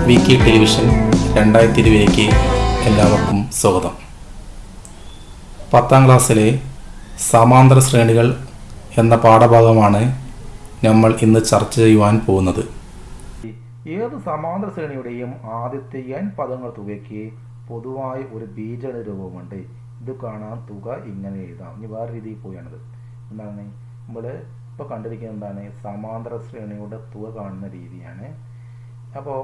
V K television രണ്ടായിരത്തി ഇരുപതിലേക്ക് എല്ലാവർക്കും സ്വാഗതം പത്താം ക്ലാസ്സിലെ സമാന്തര ശ്രേണികൾ എന്ന പാഠഭാഗമാണ് നമ്മൾ ഇന്ന് ചർച്ച ചെയ്യുവാൻ പോകുന്നത് ഏത് സമാന്തര ശ്രേണിയുടെയും ആദ്യത്തെ എൻ പദങ്ങൾ തുകയ്ക്ക് പൊതുവായ ഒരു ബീജഗണിത രൂപമുണ്ട് ഇത് കാണാൻ തുക ഇങ്ങനെ എഴുതാം ഇനി വേറെ രീതിയിൽ പോയാണിത് എന്താണ് നമ്മൾ ഇപ്പോൾ കണ്ടിരിക്കുന്നത് എന്താണ് സമാന്തര ശ്രേണിയുടെ തുക കാണുന്ന രീതിയാണ് അപ്പോൾ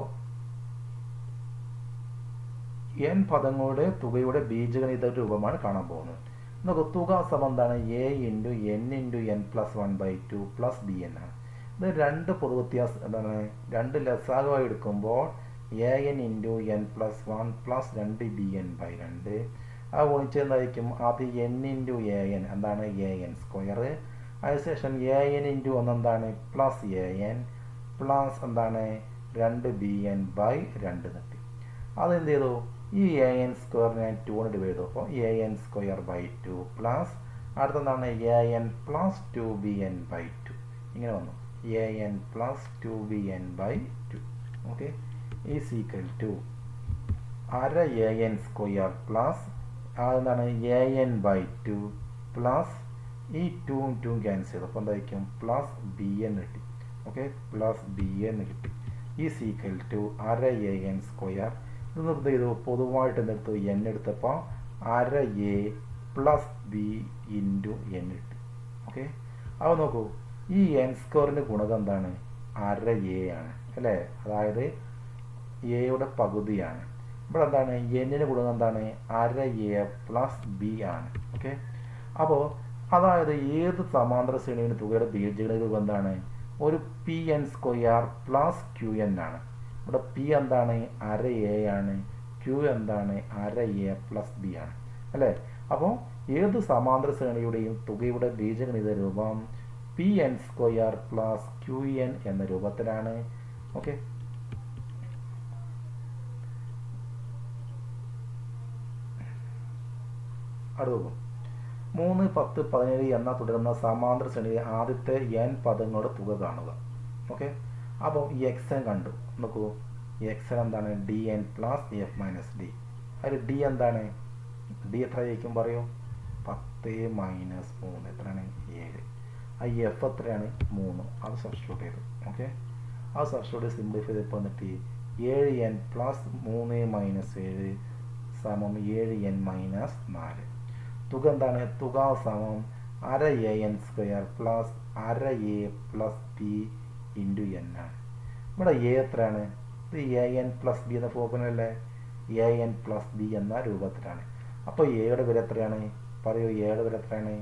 എൻ പദങ്ങളുടെ തുകയുടെ ബീജഗണിത രൂപമാണ് കാണാൻ പോകുന്നത് നമുക്ക് തുക സമം എന്താണ് A into N into N plus one by two plus B N ആണ് ഇത് രണ്ട് പൊതു വ്യത്യാസം എന്താണ് രണ്ട് ലസാഗമായി എടുക്കുമ്പോൾ A N into N plus one plus രണ്ട് ബി എൻ ബൈ രണ്ട് ആ ഗുണിച്ച് എന്തായിരിക്കും ആദ്യം എൻ ഇൻറ്റു എ എൻ എന്താണ് എ എൻ സ്ക്വയർ അതിനുശേഷം എ എൻ ഇൻറ്റു ഒന്ന് എന്താണ് പ്ലസ് എ എൻ പ്ലസ് എന്താണ് രണ്ട് ബി എൻ ബൈ രണ്ട് കിട്ടി അതെന്ത് ചെയ്തു ഈ എ എൻ സ്ക്വയറിനെ ടു കൊണ്ട് ഡിവൈഡ് ചെയ്തു അപ്പോൾ A N square by two plus അടുത്തെന്താണ് A N plus two B N by two ഇങ്ങനെ വന്നു A N plus two B N by two okay is equal to അര എ എൻ സ്ക്വയർ പ്ലസ് അതെന്താണ് A N by two plus ഈ ടൂവും ടൂവും cancel ചെയ്തു അപ്പോൾ എന്തായിരിക്കും പ്ലസ് ബി എൻ കിട്ടി ഓക്കെ പ്ലസ് ബി എൻ കിട്ടി ഈസ് ഈക്വൽ ടു അര എ എൻ സ്ക്വയർ ഇത് നിർത്തി ചെയ്തു പൊതുവായിട്ട് എന്തെടുത്തു എൻ എടുത്തപ്പോൾ അര A plus B into N കിട്ടി ഓക്കെ അപ്പോൾ നോക്കൂ ഈ എൻ സ്ക്വയറിൻ്റെ ഗുണകം എന്താണ് അര എ ആണ് അല്ലേ അതായത് എയുടെ പകുതിയാണ് ഇവിടെ എന്താണ് എന്നിൻ്റെ ഗുണകം എന്താണ് അര എ പ്ലസ് ബി ആണ് ഓക്കെ അപ്പോൾ അതായത് ഏത് സമാന്തര ശ്രേണിയുടെ തുകയുടെ ബീജഗണിത രൂപം എന്താണ് ഒരു P N square plus Q N ആണ് ഇവിടെ പി എന്താണ് അര എ ആണ് ക്യു എന്താണ് അര എ പ്ലസ് ബി ആണ് അല്ലേ അപ്പോൾ ഏത് സമാന്തര ശ്രേണിയുടെയും തുകയുടെ ബീജഗണിത രൂപം P N square plus Q N എന്ന രൂപത്തിലാണ് ഓക്കെ അടുത്ത മൂന്ന് പത്ത് പതിനേഴ് എന്ന തുടരുന്ന സമാന്തര ശ്രേണിയിലെ ആദ്യത്തെ എൻ പദങ്ങളുടെ തുക കാണുക ഓക്കെ അപ്പോൾ ഈ എക്സ് എൻ കണ്ടു നോക്കൂ ഈ എക്സ് എൻ എന്താണ് D N plus F minus D അതിൽ ഡി എന്താണ് ഡി എത്ര ആയിരിക്കും പറയൂ പത്ത് മൈനസ് മൂന്ന് എത്രയാണ് ഏഴ് ആ എഫ് എത്രയാണ് മൂന്ന് അത് സബ്സ്റ്റിറ്റ്യൂട്ട് ചെയ്തു ഓക്കെ അത് സബ്സ്റ്റിറ്റ്യൂട്ട് സിംപ്ലിഫൈ ചെയ്തപ്പോൾ വന്നിട്ട് ഏഴ് എൻ പ്ലസ് മൂന്ന് മൈനസ് ഏഴ് സമം ഏഴ് എൻ മൈനസ് നാല് തുക എന്താണ് തുക സമം അര എ എൻ സ്ക്വയർ പ്ലസ് അര A plus B into N ആണ് ഇവിടെ എ എത്രയാണ് ഇത് എ എൻ പ്ലസ് ബി എന്ന ഫോർമുലല്ലേ എ എൻ പ്ലസ് ബി എന്ന രൂപത്തിലാണ് അപ്പോൾ എയുടെ വില എത്രയാണ് പറയൂ എയുടെ വില എത്രയാണ്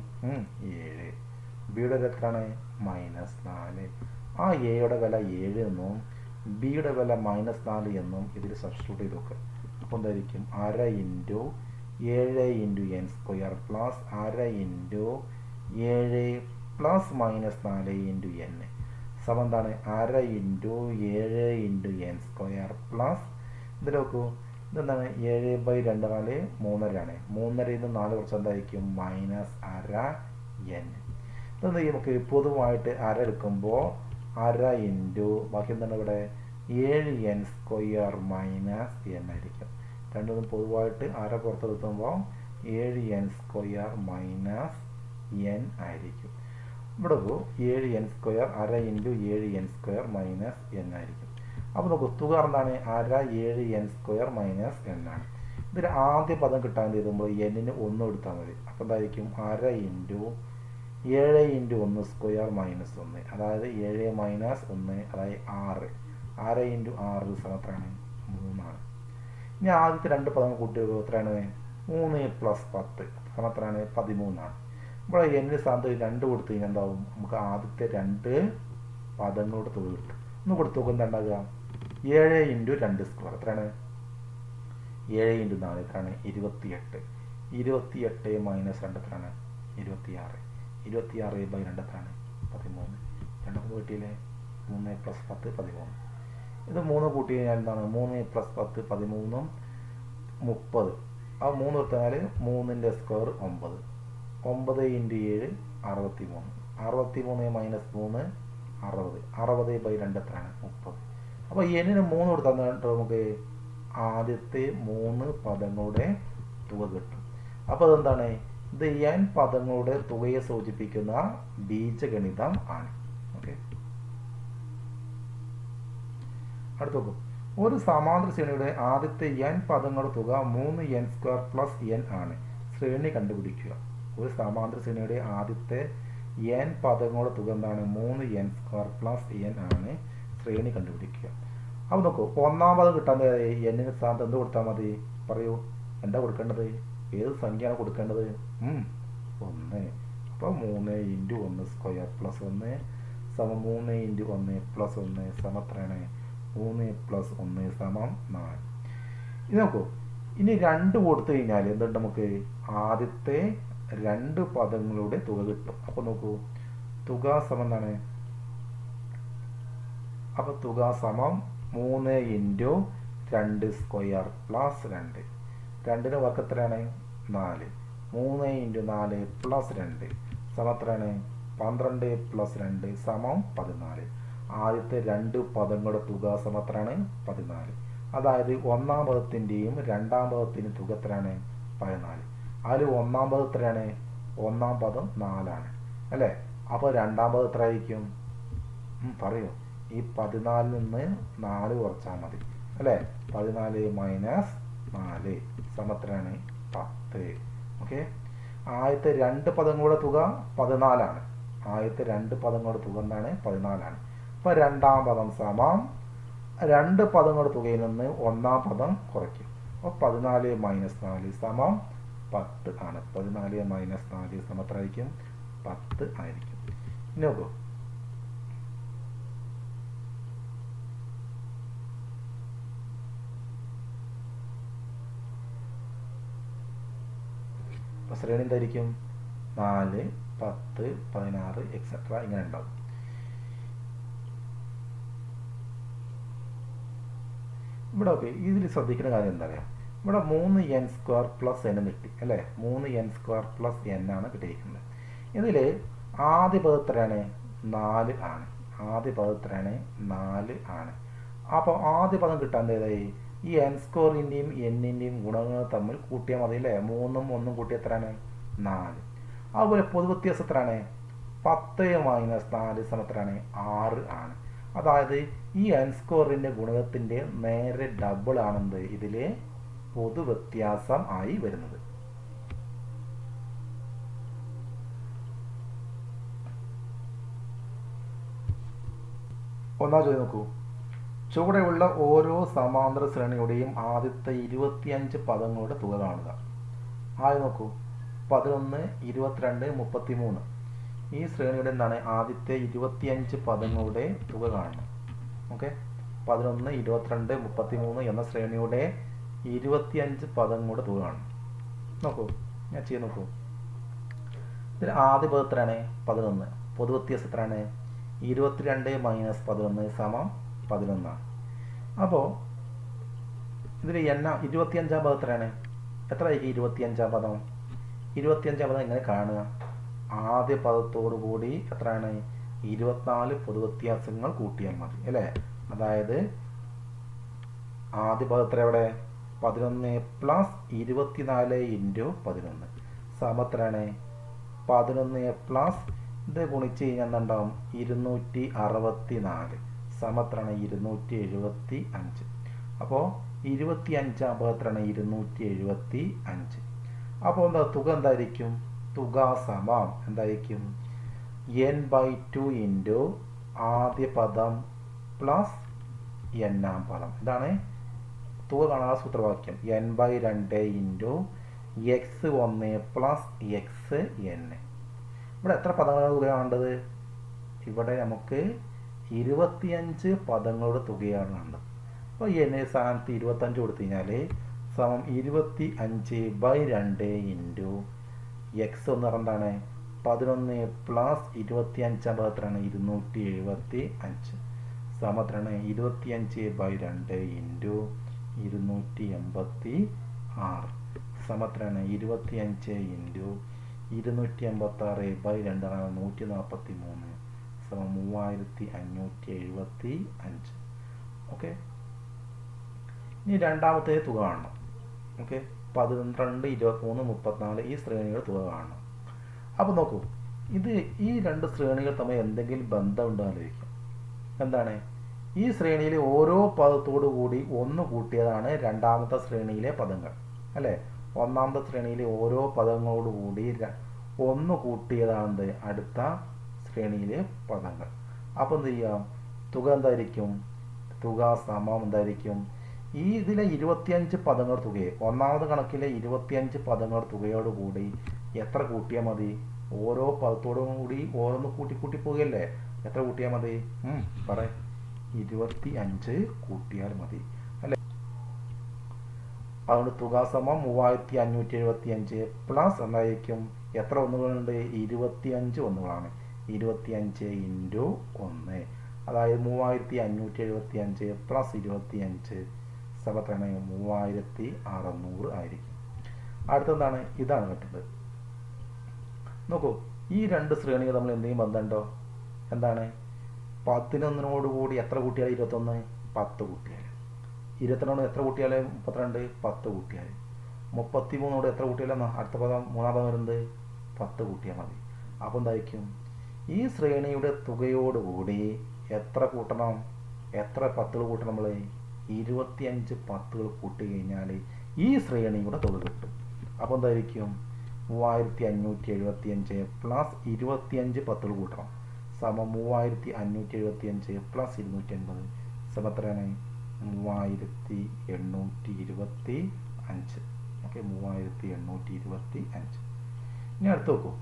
ഏഴ് ബിയുടെ വില എത്രയാണ് മൈനസ് നാല് ആ എയുടെ വില ഏഴ് എന്നും ബിയുടെ വില മൈനസ് നാല് എന്നും ഇതിൽ സബ്സ്റ്റിറ്റ്യൂട്ട് ചെയ്ത് നോക്കുക അപ്പോൾ എന്തായിരിക്കും അര ഇൻറ്റു ഏഴ് ഇൻറ്റു എൻ സ്ക്വയർ പ്ലസ് അര ഇൻറ്റു ഏഴ് പ്ലസ് മൈനസ് നാല് ഇൻറ്റു എൻ സമം എന്താണ് അര ഇൻറ്റു ഏഴ് ഇൻറ്റു എൻ സ്ക്വയർ പ്ലസ് ഇത് നോക്കൂ ഇതെന്താണ് ഏഴ് ബൈ രണ്ട് നാല് മൂന്നരയാണ് മൂന്നരയിൽ നിന്ന് നാല് കുറച്ച് എന്തായിരിക്കും മൈനസ് അര എൻ ഇതെന്താ നമുക്ക് പൊതുവായിട്ട് അര എടുക്കുമ്പോൾ അര ഇൻറ്റു ബാക്കി എന്താണ് ഇവിടെ ഏഴ് എൻ സ്ക്വയർ മൈനസ് എൻ ആയിരിക്കും രണ്ടും പൊതുവായിട്ട് അര പുറത്തെടുക്കുമ്പോൾ ഏഴ് എൻ സ്ക്വയർ മൈനസ് എൻ ആയിരിക്കും ഇവിടെ ഏഴ് എൻ സ്ക്വയർ അര ഇൻറ്റു ഏഴ് എൻ സ്ക്വയർ മൈനസ് എൻ ആയിരിക്കും അപ്പോൾ നമുക്ക് തുക എന്താണ് അര ഏഴ് എൻ സ്ക്വയർ മൈനസ് എൻ ആണ് ഇതിൽ ആദ്യ പദം കിട്ടാൻ ചെയ്തുമ്പോൾ എന്നിന് ഒന്ന് എടുത്താൽ മതി അപ്പോൾ എന്തായിരിക്കും അര ഇൻറ്റു ഏഴ് ഇൻറ്റു ഒന്ന് സ്ക്വയർ മൈനസ് ഒന്ന് അതായത് ഏഴ് മൈനസ് ഒന്ന് അതായത് ആറ് ആറ് ഇൻറ്റു ആറ് സമത്രമാണ് മൂന്നാണ് ഇനി ആദ്യത്തെ രണ്ട് പദങ്ങൾ കൂട്ടി എത്രയാണ് മൂന്ന് പ്ലസ് പത്ത് സമത്രമാണ് പതിമൂന്നാണ് ഇവിടെ എന്നിന് സ്ഥാനത്ത് രണ്ട് കൊടുത്തു കഴിഞ്ഞാൽ എന്താവും നമുക്ക് ആദ്യത്തെ രണ്ട് പദങ്ങളോട് തുക കിട്ടും ഒന്ന് കൊടുത്തു നോക്കുക എന്താ ഉണ്ടാകുക ഏഴ് ഇൻറ്റു രണ്ട് സ്ക്വയർ എത്രയാണ് ഏഴ് ഇൻറ്റു നാല് എത്രയാണ് ഇരുപത്തിയെട്ട് ഇരുപത്തിയെട്ട് മൈനസ് രണ്ട് എത്രയാണ് ഇരുപത്തിയാറ് ഇരുപത്തിയാറ് ബൈ രണ്ട് എത്രയാണ് പതിമൂന്ന് രണ്ടൊക്കെ കിട്ടിയില്ലേ മൂന്ന് പ്ലസ് പത്ത് പതിമൂന്ന് ഇത് മൂന്ന് കൂട്ടി കഴിഞ്ഞാൽ എന്താണ് മൂന്ന് പ്ലസ് പത്ത് പതിമൂന്നും മുപ്പത് ആ മൂന്ന് എടുത്താൽ മൂന്നിൻ്റെ സ്ക്വയർ ഒമ്പത് ഒമ്പത് ഇൻറ്റു ഏഴ് അറുപത്തി മൂന്ന് അറുപത്തി മൂന്ന് മൈനസ് മൂന്ന് അറുപത് അറുപത് ബൈ രണ്ട് എത്രയാണ് മുപ്പത് അപ്പോൾ എന്നിന് മൂന്ന് കൊടുത്താൽ നമുക്ക് ആദ്യത്തെ മൂന്ന് പദങ്ങളുടെ തുക കിട്ടും അപ്പോൾ അതെന്താണ് ഇത് എൻ പദങ്ങളുടെ തുകയെ സൂചിപ്പിക്കുന്ന ബീജഗണിതം ആണ് ഓക്കെ അടുത്ത നോക്കൂ ഒരു സമാന്തര ശ്രേണിയുടെ ആദ്യത്തെ എൻ പദങ്ങളുടെ തുക മൂന്ന് എൻ സ്ക്വയർ പ്ലസ് എൻ ആണ് ശ്രേണി കണ്ടുപിടിക്കുക ഒരു സമാന്തര ശ്രേണിയുടെ ആദ്യത്തെ എൻ പദങ്ങളുടെ തുക എന്താണ് മൂന്ന് എൻ സ്ക്വയർ പ്ലസ് എൻ ആണ് ശ്രേണി കണ്ടുപിടിക്കുക അപ്പോൾ നോക്കൂ ഒന്നാം പദം കിട്ടാൻ എന്നിന് സ്ഥാനത്ത് എന്ത് കൊടുത്താൽ മതി പറയൂ എന്താ കൊടുക്കേണ്ടത് ഏത് സംഖ്യയാണ് കൊടുക്കേണ്ടത് ഒന്ന് അപ്പോൾ മൂന്ന് ഇൻറ്റു ഒന്ന് സ്ക്വയർ പ്ലസ് ഒന്ന് സമം മൂന്ന് ഇൻറ്റു ഒന്ന് പ്ലസ് ഒന്ന് സമത്രയാണ് മൂന്ന് പ്ലസ് ഒന്ന് സമം നാല് ഇത് നോക്കൂ ഇനി രണ്ട് കൊടുത്തു കഴിഞ്ഞാൽ എന്തുണ്ട് നമുക്ക് ആദ്യത്തെ രണ്ട് പദങ്ങളുടെ തുക കിട്ടും അപ്പോൾ നോക്കൂ തുക സമം എന്താണ് അപ്പോൾ തുക സമം മൂന്ന് ഇൻറ്റു രണ്ട് സ്ക്വയർ പ്ലസ് രണ്ട് രണ്ടിന് വർക്ക് എത്രയാണ് നാല് മൂന്ന് ഇൻറ്റു നാല് പ്ലസ് രണ്ട് സമം എത്രയാണ് പന്ത്രണ്ട് പ്ലസ് രണ്ട് സമം പതിനാല് ആദ്യത്തെ രണ്ട് പദങ്ങളുടെ തുക സമം എത്രയാണ് പതിനാല് അതായത് ഒന്നാം പദത്തിൻ്റെയും രണ്ടാം പദത്തിൻ്റെയും തുക എത്രയാണ് പതിനാല് അതിൽ ഒന്നാം പദം എത്രയാണ് ഒന്നാം പദം നാലാണ് അല്ലേ അപ്പോൾ രണ്ടാം പദം എത്ര ആയിരിക്കും പറയൂ ഈ പതിനാലിൽ നിന്ന് നാല് കുറച്ചാൽ മതി അല്ലേ പതിനാല് മൈനസ് നാല് സമത്രയാണ് പത്ത് ഓക്കെ ആദ്യത്തെ രണ്ട് പദങ്ങളുടെ തുക പതിനാലാണ് ആദ്യത്തെ രണ്ട് പദങ്ങളുടെ തുക എന്താണ് പതിനാലാണ് അപ്പോൾ രണ്ടാം പദം സമം രണ്ട് പദങ്ങളുടെ തുകയിൽ നിന്ന് ഒന്നാം പദം കുറയ്ക്കും അപ്പോൾ പതിനാല് മൈനസ് നാല് സമം പത്ത് ആണ് പതിനാല് മൈനസ് നാല് സമത്രമായിരിക്കും പത്ത് ആയിരിക്കും ഇനി നോക്കൂ അപ്പോൾ ശ്രേണി എന്തായിരിക്കും നാല് പത്ത് പതിനാറ് എക്സെട്ര ഇങ്ങനെ ഉണ്ടാവും ഇവിടെ ഓക്കെ ഇതിൽ ശ്രദ്ധിക്കുന്ന കാര്യം എന്താ പറയുക ഇവിടെ മൂന്ന് എൻ സ്ക്വയർ പ്ലസ് എൻ കിട്ടി അല്ലേ മൂന്ന് എൻ സ്ക്വയർ പ്ലസ് എൻ ആണ് കിട്ടിയിരിക്കുന്നത് ഇതിൽ ആദ്യ പദത്തിലാണ് നാല് ആണ് ആദ്യ പദത്തിലാണ് നാല് ആണ് അപ്പോൾ ആദ്യ പദം കിട്ടാൻ ഏതായി ഈ എൻ സ്കോറിൻ്റെയും എന്നിൻ്റെയും ഗുണങ്ങൾ തമ്മിൽ കൂട്ടിയാൽ മതി അല്ലേ മൂന്നും ഒന്നും കൂട്ടി എത്രയാണ് നാല് അതുപോലെ പൊതുവ്യത്യാസം എത്രയാണ് പത്ത് മൈനസ് നാല് സമത്രമാണ് ആറ് ആണ് അതായത് ഈ എൻ സ്കോറിൻ്റെ ഗുണകത്തിൻ്റെ നേരെ ഡബിൾ ആണെന്ത് ഇതിൽ പൊതുവ്യത്യാസം ആയി വരുന്നത് ഒന്നാം ചോദ്യം നോക്കൂ ചുവടെയുള്ള ഓരോ സമാന്തര ശ്രേണിയുടെയും ആദ്യത്തെ ഇരുപത്തിയഞ്ച് പദങ്ങളുടെ തുക കാണുക ആദ്യം നോക്കൂ പതിനൊന്ന് ഇരുപത്തിരണ്ട് മുപ്പത്തി മൂന്ന് ഈ ശ്രേണിയുടെ എന്താണ് ആദ്യത്തെ ഇരുപത്തിയഞ്ച് പദങ്ങളുടെ തുക കാണണം ഓക്കെ പതിനൊന്ന് ഇരുപത്തിരണ്ട് മുപ്പത്തി മൂന്ന് എന്ന ശ്രേണിയുടെ ഇരുപത്തിയഞ്ച് പദങ്ങളുടെ തുക കാണണം നോക്കൂ ഞാൻ ചെയ്ത് നോക്കൂ ഇതിൽ ആദ്യ പദം എത്രയാണ് പതിനൊന്ന് പൊതുവ്യത്യാസം എത്രയാണ് ഇരുപത്തിരണ്ട് മൈനസ് പതിനൊന്ന് സമം പതിനൊന്നാണ് അപ്പോൾ ഇതിൽ എണ്ണ ഇരുപത്തിയഞ്ചാം പദം എത്രയാണ് എത്ര ആയിരിക്കും ഇരുപത്തിയഞ്ചാം പദം ഇരുപത്തിയഞ്ചാം പദം എങ്ങനെ കാണുക ആദ്യ പദത്തോടു കൂടി എത്രയാണ് ഇരുപത്തിനാല് പൊതുവ്യത്യാസങ്ങൾ കൂട്ടിയാൽ മതി അല്ലേ അതായത് ആദ്യ പദം എത്ര എവിടെ പതിനൊന്ന് പ്ലസ് ഇരുപത്തിനാല് ഇൻറ്റു പതിനൊന്ന് സമത്രയാണ് പതിനൊന്ന് പ്ലസ് ഇത് ഗുണിച്ച് കഴിഞ്ഞാൽ എന്തുണ്ടാവും ഇരുന്നൂറ്റി അറുപത്തി നാല് സമത്രാണ് ഇരുന്നൂറ്റി എഴുപത്തി അഞ്ച് അപ്പോൾ ഇരുപത്തി അഞ്ചാം പദത്തിലാണ് ഇരുന്നൂറ്റി എഴുപത്തി അഞ്ച് അപ്പോൾ എന്താ തുക എന്തായിരിക്കും തുക സമം എന്തായിരിക്കും എൻ ബൈ ടു ഇൻറ്റു ആദ്യ പദം പ്ലസ് എന്നാം പദം ഇതാണ് തുക കാണാനുള്ള സൂത്രവാക്യം എൻ ബൈ രണ്ട് ഇൻറ്റു എക്സ് ഒന്ന് പ്ലസ് എക്സ് എൻ ഇവിടെ എത്ര പദങ്ങളാണ് തുക കാണേണ്ടത് ഇവിടെ നമുക്ക് ഇരുപത്തിയഞ്ച് പദങ്ങളുടെ തുകയാണ് വേണ്ടത് അപ്പോൾ എൻ സ്ഥാനത്ത് ഇരുപത്തഞ്ച് കൊടുത്തു കഴിഞ്ഞാൽ സമം ഇരുപത്തി അഞ്ച് ബൈ രണ്ട് ഇൻറ്റു എക്സ് എന്ന് പറഞ്ഞാണ് പതിനൊന്ന് പ്ലസ് ഇരുപത്തി അഞ്ചാം പദത്തിലാണ് ഇരുന്നൂറ്റി എഴുപത്തി അഞ്ച് സമത്തിലാണ് ഇരുപത്തി അഞ്ച് ബൈ രണ്ട് ഇൻറ്റു ഇരുന്നൂറ്റി എൺപത്തി ആറ് സമത്തിലാണ് ഇരുപത്തി അഞ്ച് ഇൻറ്റു ഇരുന്നൂറ്റി എൺപത്തി ആറ് ബൈ രണ്ടാണ് നൂറ്റി നാൽപ്പത്തി മൂന്ന് സമം മൂവായിരത്തി അഞ്ഞൂറ്റി എഴുപത്തി അഞ്ച് ഓക്കെ ഇനി രണ്ടാമത്തെ തുക കാണണം ഓക്കെ പന്ത്രണ്ട് ഇരുപത്തിമൂന്ന് മുപ്പത്തിനാല് ഈ ശ്രേണികൾ തുക കാണണം അപ്പോൾ നോക്കൂ ഇത് ഈ രണ്ട് ശ്രേണികൾ തമ്മിൽ എന്തെങ്കിലും ബന്ധമുണ്ടോ ആലോചിക്കും എന്താണ് ഈ ശ്രേണിയിലെ ഓരോ പദത്തോടു കൂടി ഒന്ന് കൂട്ടിയതാണ് രണ്ടാമത്തെ ശ്രേണിയിലെ പദങ്ങൾ അല്ലേ ഒന്നാമത്തെ ശ്രേണിയിലെ ഓരോ പദങ്ങളോട് കൂടി ര- ഒന്ന് കൂട്ടിയതാണ് അടുത്ത ശ്രേണിയിലെ പദങ്ങൾ അപ്പോൾ എന്ത് ചെയ്യാം തുക എന്തായിരിക്കും തുക സമം എന്തായിരിക്കും ഈ ഇതിലെ ഇരുപത്തിയഞ്ച് പദങ്ങൾ തുകയെ ഒന്നാമത് കണക്കിലെ ഇരുപത്തിയഞ്ച് പദങ്ങൾ തുകയോട് കൂടി എത്ര കൂട്ടിയാൽ മതി ഓരോ പദത്തോടും കൂടി ഓരോന്ന് കൂട്ടി കൂട്ടി പോകുകയല്ലേ എത്ര കൂട്ടിയാൽ മതി ഉം, പറ ഇരുപത്തി അഞ്ച് കൂട്ടിയാൽ മതി അല്ലേ അതുകൊണ്ട് തുക സമം മൂവായിരത്തി അഞ്ഞൂറ്റി എഴുപത്തി അഞ്ച് പ്ലസ് എന്തായിരിക്കും എത്ര ഒന്നുകളുണ്ട് ഇരുപത്തി അഞ്ച് ഒന്നുകളാണ് ഇരുപത്തി അഞ്ച് ഇൻറ്റു ഒന്ന് അതായത് മൂവായിരത്തി അഞ്ഞൂറ്റി എഴുപത്തി അഞ്ച് പ്ലസ് ഇരുപത്തി അഞ്ച് സമത്താണ് മൂവായിരത്തി അറുന്നൂറ് ആയിരിക്കും അടുത്തെന്താണ് ഇതാണ് കിട്ടുന്നത് നോക്കൂ ഈ രണ്ട് ശ്രേണികൾ തമ്മിൽ എന്തെങ്കിലും ബന്ധമുണ്ടോ എന്താണ് പതിനൊന്നിനോട് കൂടി എത്ര കൂട്ടിയാൽ ഇരുപത്തൊന്ന് പത്ത് കൂട്ടിയാൽ ഇരുപത്തിരണ്ടോട് എത്ര കൂട്ടിയാൽ മുപ്പത്തിരണ്ട് പത്ത് കൂട്ടിയാൽ മുപ്പത്തി മൂന്നോട് എത്ര കൂട്ടിയാലും അടുത്ത പദം മൂന്നാം പദം വരുന്നത് പത്ത് കൂട്ടിയാൽ മതി അപ്പോൾ എന്തായിരിക്കും ഈ ശ്രേണിയുടെ തുകയോടുകൂടി എത്ര കൂട്ടണം എത്ര പത്തുകൾ കൂട്ടണം നമ്മൾ ഇരുപത്തിയഞ്ച് പത്തുകൾ കൂട്ടി കഴിഞ്ഞാൽ ഈ ശ്രേണിയുടെ തുക കിട്ടും അപ്പോൾ എന്തായിരിക്കും മൂവായിരത്തി അഞ്ഞൂറ്റി എഴുപത്തി അഞ്ച് പ്ലസ് ഇരുപത്തിയഞ്ച് പത്തുകൾ കൂട്ടണം സമം മൂവായിരത്തി അഞ്ഞൂറ്റി എഴുപത്തി അഞ്ച് പ്ലസ് ഇരുന്നൂറ്റി അൻപത് സമത്രയാണ് മൂവായിരത്തി എണ്ണൂറ്റി ഇരുപത്തി അഞ്ച് ഓക്കെ മൂവായിരത്തി എണ്ണൂറ്റി ഇരുപത്തി അഞ്ച് ഇനി അടുത്ത് നോക്കൂ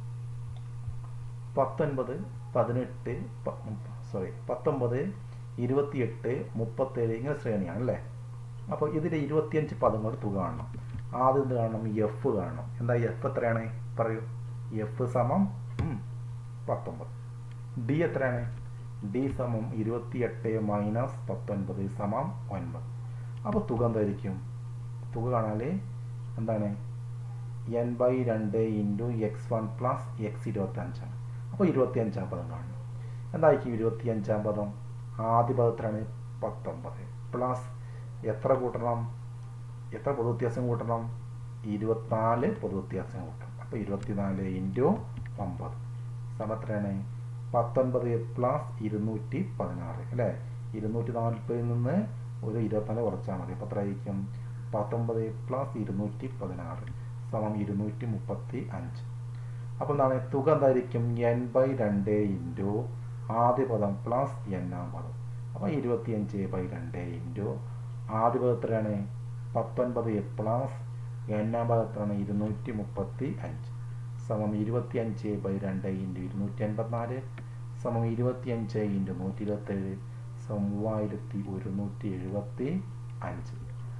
പത്തൊൻപത് പതിനെട്ട് സോറി പത്തൊമ്പത് ഇരുപത്തിയെട്ട് മുപ്പത്തേഴ് ഇങ്ങനെ ശ്രേണിയാണ് അല്ലേ അപ്പോൾ ഇതിൽ ഇരുപത്തിയഞ്ച് പദങ്ങൾ തുക കാണണം ആദ്യം എന്ത് കാണണം എഫ് കാണണം എന്താ എഫ് എത്രയാണ് പറയൂ എഫ് സമം ഉം, പത്തൊമ്പത് ഡി എത്രയാണ് ഡി സമം ഇരുപത്തിയെട്ട് മൈനസ് പത്തൊൻപത് സമം ഒൻപത് അപ്പോൾ തുക എന്തായിരിക്കും തുക കാണാൽ എന്താണ് എൻ ബൈ രണ്ട് into X one plus X ഇരുപത്തഞ്ചാണ് അപ്പോൾ ഇരുപത്തിയഞ്ചാം പദം കാണണം എന്തായിരിക്കും ഇരുപത്തിയഞ്ചാം പദം ആദ്യ പദത്തിലാണ് പത്തൊമ്പത് പ്ലസ് എത്ര കൂട്ടണം എത്ര പൊതുവ്യത്യാസം കൂട്ടണം ഇരുപത്തിനാല് പൊതുവ്യത്യാസം കൂട്ടണം അപ്പോൾ ഇരുപത്തിനാല് ഇൻറ്റു ഒമ്പത് സമത്രയാണ് പത്തൊൻപത് പ്ലസ് ഇരുന്നൂറ്റി പതിനാറ് അല്ലേ ഇരുന്നൂറ്റി നാൽപ്പതിൽ നിന്ന് ഒരു ഇരുപത്തിനാല് കുറച്ചാൽ മതി അപ്പോൾ എത്ര ആയിരിക്കും പത്തൊമ്പത് പ്ലസ് ഇരുന്നൂറ്റി പതിനാറ് സമം ഇരുന്നൂറ്റി മുപ്പത്തി അഞ്ച് അപ്പോൾ എന്താണ് തുക എന്തായിരിക്കും എൻ ബൈ രണ്ട് ഇൻറ്റു ആദ്യ പദം പ്ലസ് എന്നാം പദം അപ്പോൾ ഇരുപത്തിയഞ്ച് ബൈ രണ്ട് ഇൻറ്റു ആദ്യ പദം എത്രയാണ് പത്തൊൻപത് പ്ലസ് എന്നാം പദം എത്രയാണ് ഇരുന്നൂറ്റി മുപ്പത്തി അഞ്ച് സമം ഇരുപത്തിയഞ്ച് ബൈ രണ്ട് ഇൻറ്റു ഇരുന്നൂറ്റി അൻപത്തിനാല് സമം ഇരുപത്തിയഞ്ച് ഇൻറ്റു നൂറ്റി ഇരുപത്തേഴ് സമം മൂവായിരത്തി ഒരുന്നൂറ്റി എഴുപത്തി അഞ്ച്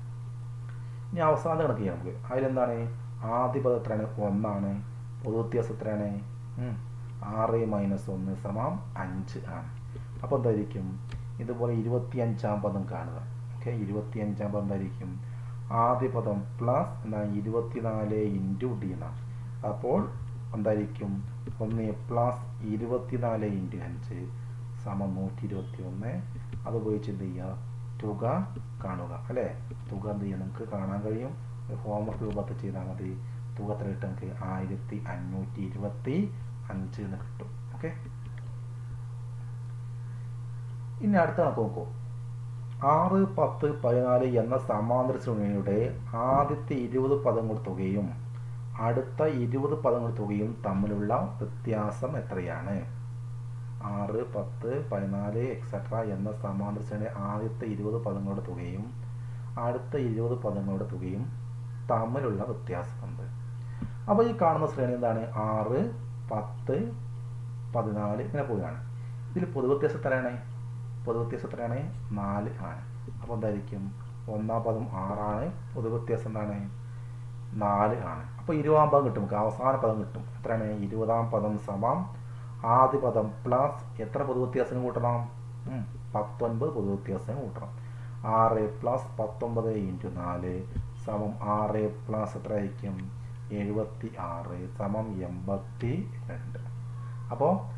ഇനി അവസാന കണക്ക് ചെയ്യാം നമുക്ക് അതിലെന്താണ് ആദ്യ പദം എത്രയാണ് ഒന്നാണ് പൊതുവ്യത്യാസം എത്രയാണ് ഉം, ആറ് മൈനസ് ഒന്ന് സമം അഞ്ച് ആണ് അപ്പോൾ എന്തായിരിക്കും ഇതുപോലെ ഇരുപത്തിയഞ്ചാം പദം കാണുക ഓക്കെ ഇരുപത്തിയഞ്ചാം പദം എന്തായിരിക്കും ആദ്യ പദം പ്ലസ് എന്താണ് ഇരുപത്തിനാല് ഇൻറ്റു ഡി എന്നാണ് അപ്പോൾ എന്തായിരിക്കും ഒന്ന് പ്ലസ് ഇരുപത്തിനാല് ഇൻറ്റു അഞ്ച് സമം നൂറ്റി ഇരുപത്തി ഒന്ന് അത് ഉപയോഗിച്ച് എന്ത് ചെയ്യുക തുക കാണുക അല്ലേ തുക എന്ത് ചെയ്യുക നിങ്ങൾക്ക് കാണാൻ കഴിയും ഹോംവർക്ക് രൂപത്തിൽ ചെയ്താൽ മതി തുക എത്ര കിട്ടും നമുക്ക് ആയിരത്തി അഞ്ഞൂറ്റി ഇരുപത്തി അഞ്ച് എന്ന് കിട്ടും ഓക്കെ ഇനി അടുത്ത കണക്ക് നോക്കൂ ആറ് പത്ത് പതിനാല് എന്ന സമാന്തര ശ്രേണിയുടെ ആദ്യത്തെ ഇരുപത് പദങ്ങളുടെ തുകയും അടുത്ത ഇരുപത് പദങ്ങളുടെ തുകയും തമ്മിലുള്ള വ്യത്യാസം എത്രയാണ് ആറ് പത്ത് പതിനാല് എക്സെട്ര എന്ന സമാന്തര ശ്രേണിയുടെ ആദ്യത്തെ ഇരുപത് പദങ്ങളുടെ തുകയും അടുത്ത ഇരുപത് പദങ്ങളുടെ തുകയും തമ്മിലുള്ള വ്യത്യാസമുണ്ട് അപ്പോൾ ഈ കാണുന്ന ശ്രേണി എന്താണ് ആറ് പത്ത് പതിനാല് ഇങ്ങനെ പോവുകയാണ് ഇതിൽ പൊതുവ്യത്യാസം എത്രയാണ് പൊതുവ്യത്യാസം എത്രയാണ് നാല് ആണ് അപ്പോൾ എന്തായിരിക്കും ഒന്നാം പദം ആറാണ് പൊതുവ്യത്യാസം എന്താണ് നാല് ആണ് അപ്പോൾ ഇരുപതാം പദം കിട്ടും നമുക്ക് അവസാന പദം കിട്ടും എത്രയാണ് ഇരുപതാം പദം സമം ആദ്യ പദം പ്ലസ് എത്ര പൊതുവ്യത്യാസം കൂട്ടണം ഉം, പത്തൊൻപത് പൊതുവ്യത്യാസം കൂട്ടണം ആറ് പ്ലസ് പത്തൊമ്പത് ഇൻറ്റു നാല് സമം ആറ് പ്ലസ് എത്ര ആയിരിക്കും എഴുപത്തി ആറ് സമം എൺപത്തി രണ്ട് അപ്പോൾ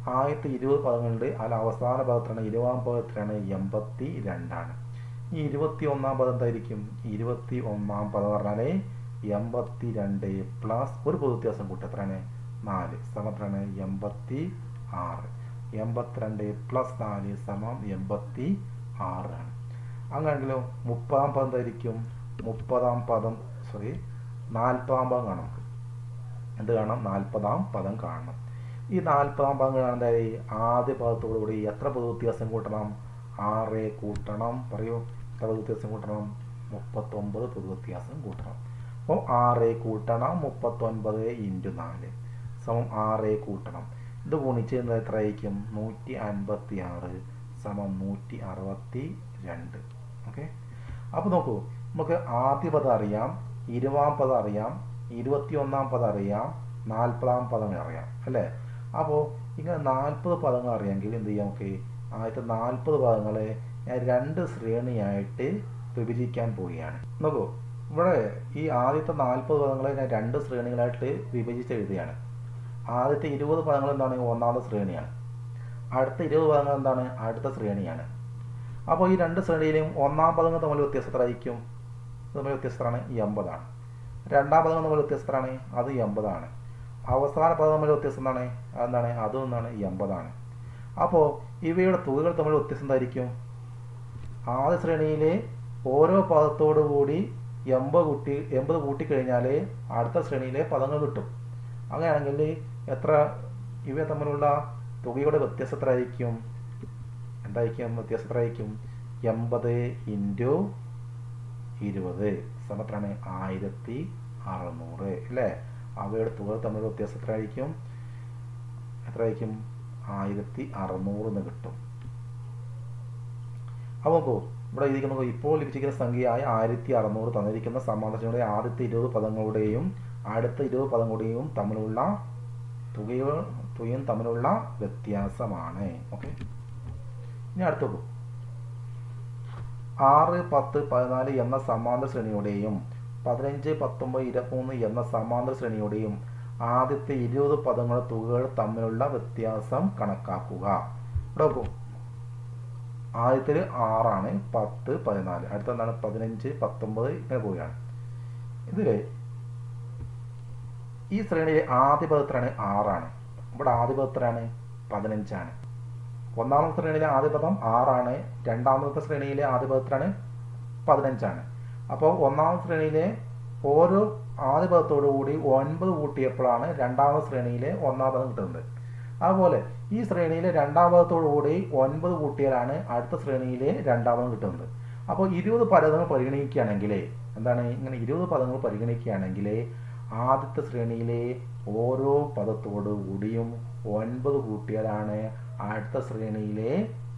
ആദ്യത്തെ ഇരുപത് പദങ്ങളുണ്ട് അതിൽ അവസാന പദത്തിലാണ് ഇരുപതാം പദത്തിലാണ് എൺപത്തി രണ്ടാണ് ഈ ഇരുപത്തി ഒന്നാം പദം എന്തായിരിക്കും ഇരുപത്തി ഒന്നാം പദം പറഞ്ഞാൽ എൺപത്തി രണ്ട് പ്ലസ് ഒരു പൊതു വ്യത്യാസം കൂട്ടും എത്രയാണ് നാല് സമം എത്രയാണ് എൺപത്തി ആറ് എൺപത്തിരണ്ട് പ്ലസ് നാല് സമം എൺപത്തി ആറാണ് അങ്ങനെയാണെങ്കിലോ മുപ്പതാം പദം എന്തായിരിക്കും മുപ്പതാം പദം സോറി നാൽപ്പതാം പദം കാണാം നമുക്ക് എന്ത് കാണാം നാൽപ്പതാം പദം കാണണം ഈ നാൽപ്പതാം പദം കാണാൻ ആദ്യ പദത്തോടുകൂടി എത്ര പൊതു വ്യത്യാസം കൂട്ടണം ആറ് കൂട്ടണം പറയൂ എത്ര പൊതു വ്യത്യാസം കൂട്ടണം മുപ്പത്തൊമ്പത് പൊതു വ്യത്യാസം കൂട്ടണം അപ്പോൾ ആറ് കൂട്ടണം മുപ്പത്തൊൻപത് ഇൻറ്റു നാല് സമം ആറ് കൂട്ടണം ഇത് ഗുണിച്ച് എത്ര ആയിരിക്കും നൂറ്റി അൻപത്തി ആറ് സമം നൂറ്റി അറുപത്തി രണ്ട് ഓക്കെ അപ്പോൾ നോക്കൂ നമുക്ക് ആദ്യ പദം അറിയാം ഇരുപതാം പദം അറിയാം ഇരുപത്തി ഒന്നാം പദം അറിയാം നാൽപ്പതാം പദം അറിയാം അല്ലേ അപ്പോൾ ഇങ്ങനെ നാൽപ്പത് പദങ്ങൾ അറിയാമെങ്കിൽ എന്ത് ചെയ്യാം നമുക്ക് ആദ്യത്തെ നാൽപ്പത് പദങ്ങളെ ഞാൻ രണ്ട് ശ്രേണിയായിട്ട് വിഭജിക്കാൻ പോവുകയാണ് നോക്കൂ ഇവിടെ ഈ ആദ്യത്തെ നാൽപ്പത് പദങ്ങളെ ഞാൻ രണ്ട് ശ്രേണികളായിട്ട് വിഭജിച്ച് എഴുതുകയാണ് ആദ്യത്തെ ഇരുപത് പദങ്ങൾ എന്താണ് ഒന്നാമത്തെ ശ്രേണിയാണ് അടുത്ത ഇരുപത് പദങ്ങൾ എന്താണ് അടുത്ത ശ്രേണിയാണ് അപ്പോൾ ഈ രണ്ട് ശ്രേണിയിലും ഒന്നാം പദങ്ങൾ തമ്മിൽ വ്യത്യസ്തരായിരിക്കും തമ്മിൽ വ്യത്യസ്തരാണ് എൺപതാണ് രണ്ടാം പദങ്ങൾ തമ്മിൽ വ്യത്യസ്തരാണ് അത് എൺപതാണ് അവസാന പദം തമ്മിൽ വ്യത്യസ്തം എന്താണ് അതെന്താണ് അതും എന്താണ് എൺപതാണ് അപ്പോൾ ഇവയുടെ തുകകൾ തമ്മിൽ വ്യത്യസ്തം എന്തായിരിക്കും ആദ്യ ശ്രേണിയിലെ ഓരോ പദത്തോടു കൂടി എൺപത് കൂട്ടി എൺപത് കൂട്ടിക്കഴിഞ്ഞാൽ അടുത്ത ശ്രേണിയിലെ പദങ്ങൾ കിട്ടും അങ്ങനെയാണെങ്കിൽ എത്ര ഇവ തമ്മിലുള്ള തുകയുടെ വ്യത്യാസത്തിലായിരിക്കും എന്തായിരിക്കും വ്യത്യാസത്തിലായിരിക്കും എൺപത് ഇൻറ്റു ഇരുപത് സമത്രാണ് ആയിരത്തി അറുന്നൂറ് അല്ലേ അവയുടെ തുക തമ്മിൽ വ്യത്യാസത്തിലായിരിക്കും എത്രയായിരിക്കും ആയിരത്തി അറുന്നൂറ് എന്ന് കിട്ടും അപ്പോൾ നോക്കൂ ഇവിടെ ഇരിക്കുന്ന ഇപ്പോൾ ലഭിച്ചിരിക്കുന്ന സംഖ്യയായ ആയിരത്തി അറുന്നൂറ് തന്നിരിക്കുന്ന സമാധാനങ്ങളുടെ ആദ്യത്തെ ഇരുപത് പദങ്ങളുടെയും അടുത്ത ഇരുപത് പദങ്ങളുടെയും തമ്മിലുള്ള തുകയോ തുകയും തമ്മിലുള്ള വ്യത്യാസമാണ് ഓക്കെ ഇനി അടുത്ത നോക്കൂ ആറ് പത്ത് പതിനാല് എന്ന സമാന്തര ശ്രേണിയുടെയും പതിനഞ്ച് പത്തൊമ്പത് ഇരുപത്തിമൂന്ന് എന്ന സമാന്തര ശ്രേണിയുടെയും ആദ്യത്തെ ഇരുപത് പദങ്ങളുടെ തുകകൾ തമ്മിലുള്ള വ്യത്യാസം കണക്കാക്കുക ഇവിടെ നോക്കൂ ആദ്യത്തിൽ ആറാണ് പത്ത് പതിനാല് അടുത്ത എന്താണ് പതിനഞ്ച് പത്തൊമ്പത് ഇങ്ങനെ പോവുകയാണ് ഇതിൽ ഈ ശ്രേണിയിലെ ആദ്യ പദത്തിലാണ് ആറാണ് ഇവിടെ ആദ്യ പദത്തിലാണ് പതിനഞ്ചാണ് ഒന്നാമത്തെ ശ്രേണിയിലെ ആദ്യ പദം ആറാണ് രണ്ടാമത്തെ ശ്രേണിയിലെ ആദ്യ പദത്തിലാണ് പതിനഞ്ചാണ് അപ്പോൾ ഒന്നാമത്തെ ശ്രേണിയിലെ ഓരോ ആദ്യ പദത്തോടു കൂടി ഒൻപത് കൂട്ടിയപ്പോഴാണ് രണ്ടാമത്തെ ശ്രേണിയിലെ ഒന്നാം പദം കിട്ടുന്നത് അതുപോലെ ഈ ശ്രേണിയിലെ രണ്ടാം പദത്തോടു കൂടി ഒൻപത് കൂട്ടിയാലാണ് അടുത്ത ശ്രേണിയിലെ രണ്ടാമതും കിട്ടുന്നത് അപ്പോൾ ഇരുപത് പദങ്ങൾ പരിഗണിക്കുകയാണെങ്കിൽ എന്താണ് ഇങ്ങനെ ഇരുപത് പദങ്ങൾ പരിഗണിക്കുകയാണെങ്കിൽ ആദ്യത്തെ ശ്രേണിയിലെ ഓരോ പദത്തോടു കൂടിയും ഒൻപത് കൂട്ടിയാലാണ് അടുത്ത ശ്രേണിയിലെ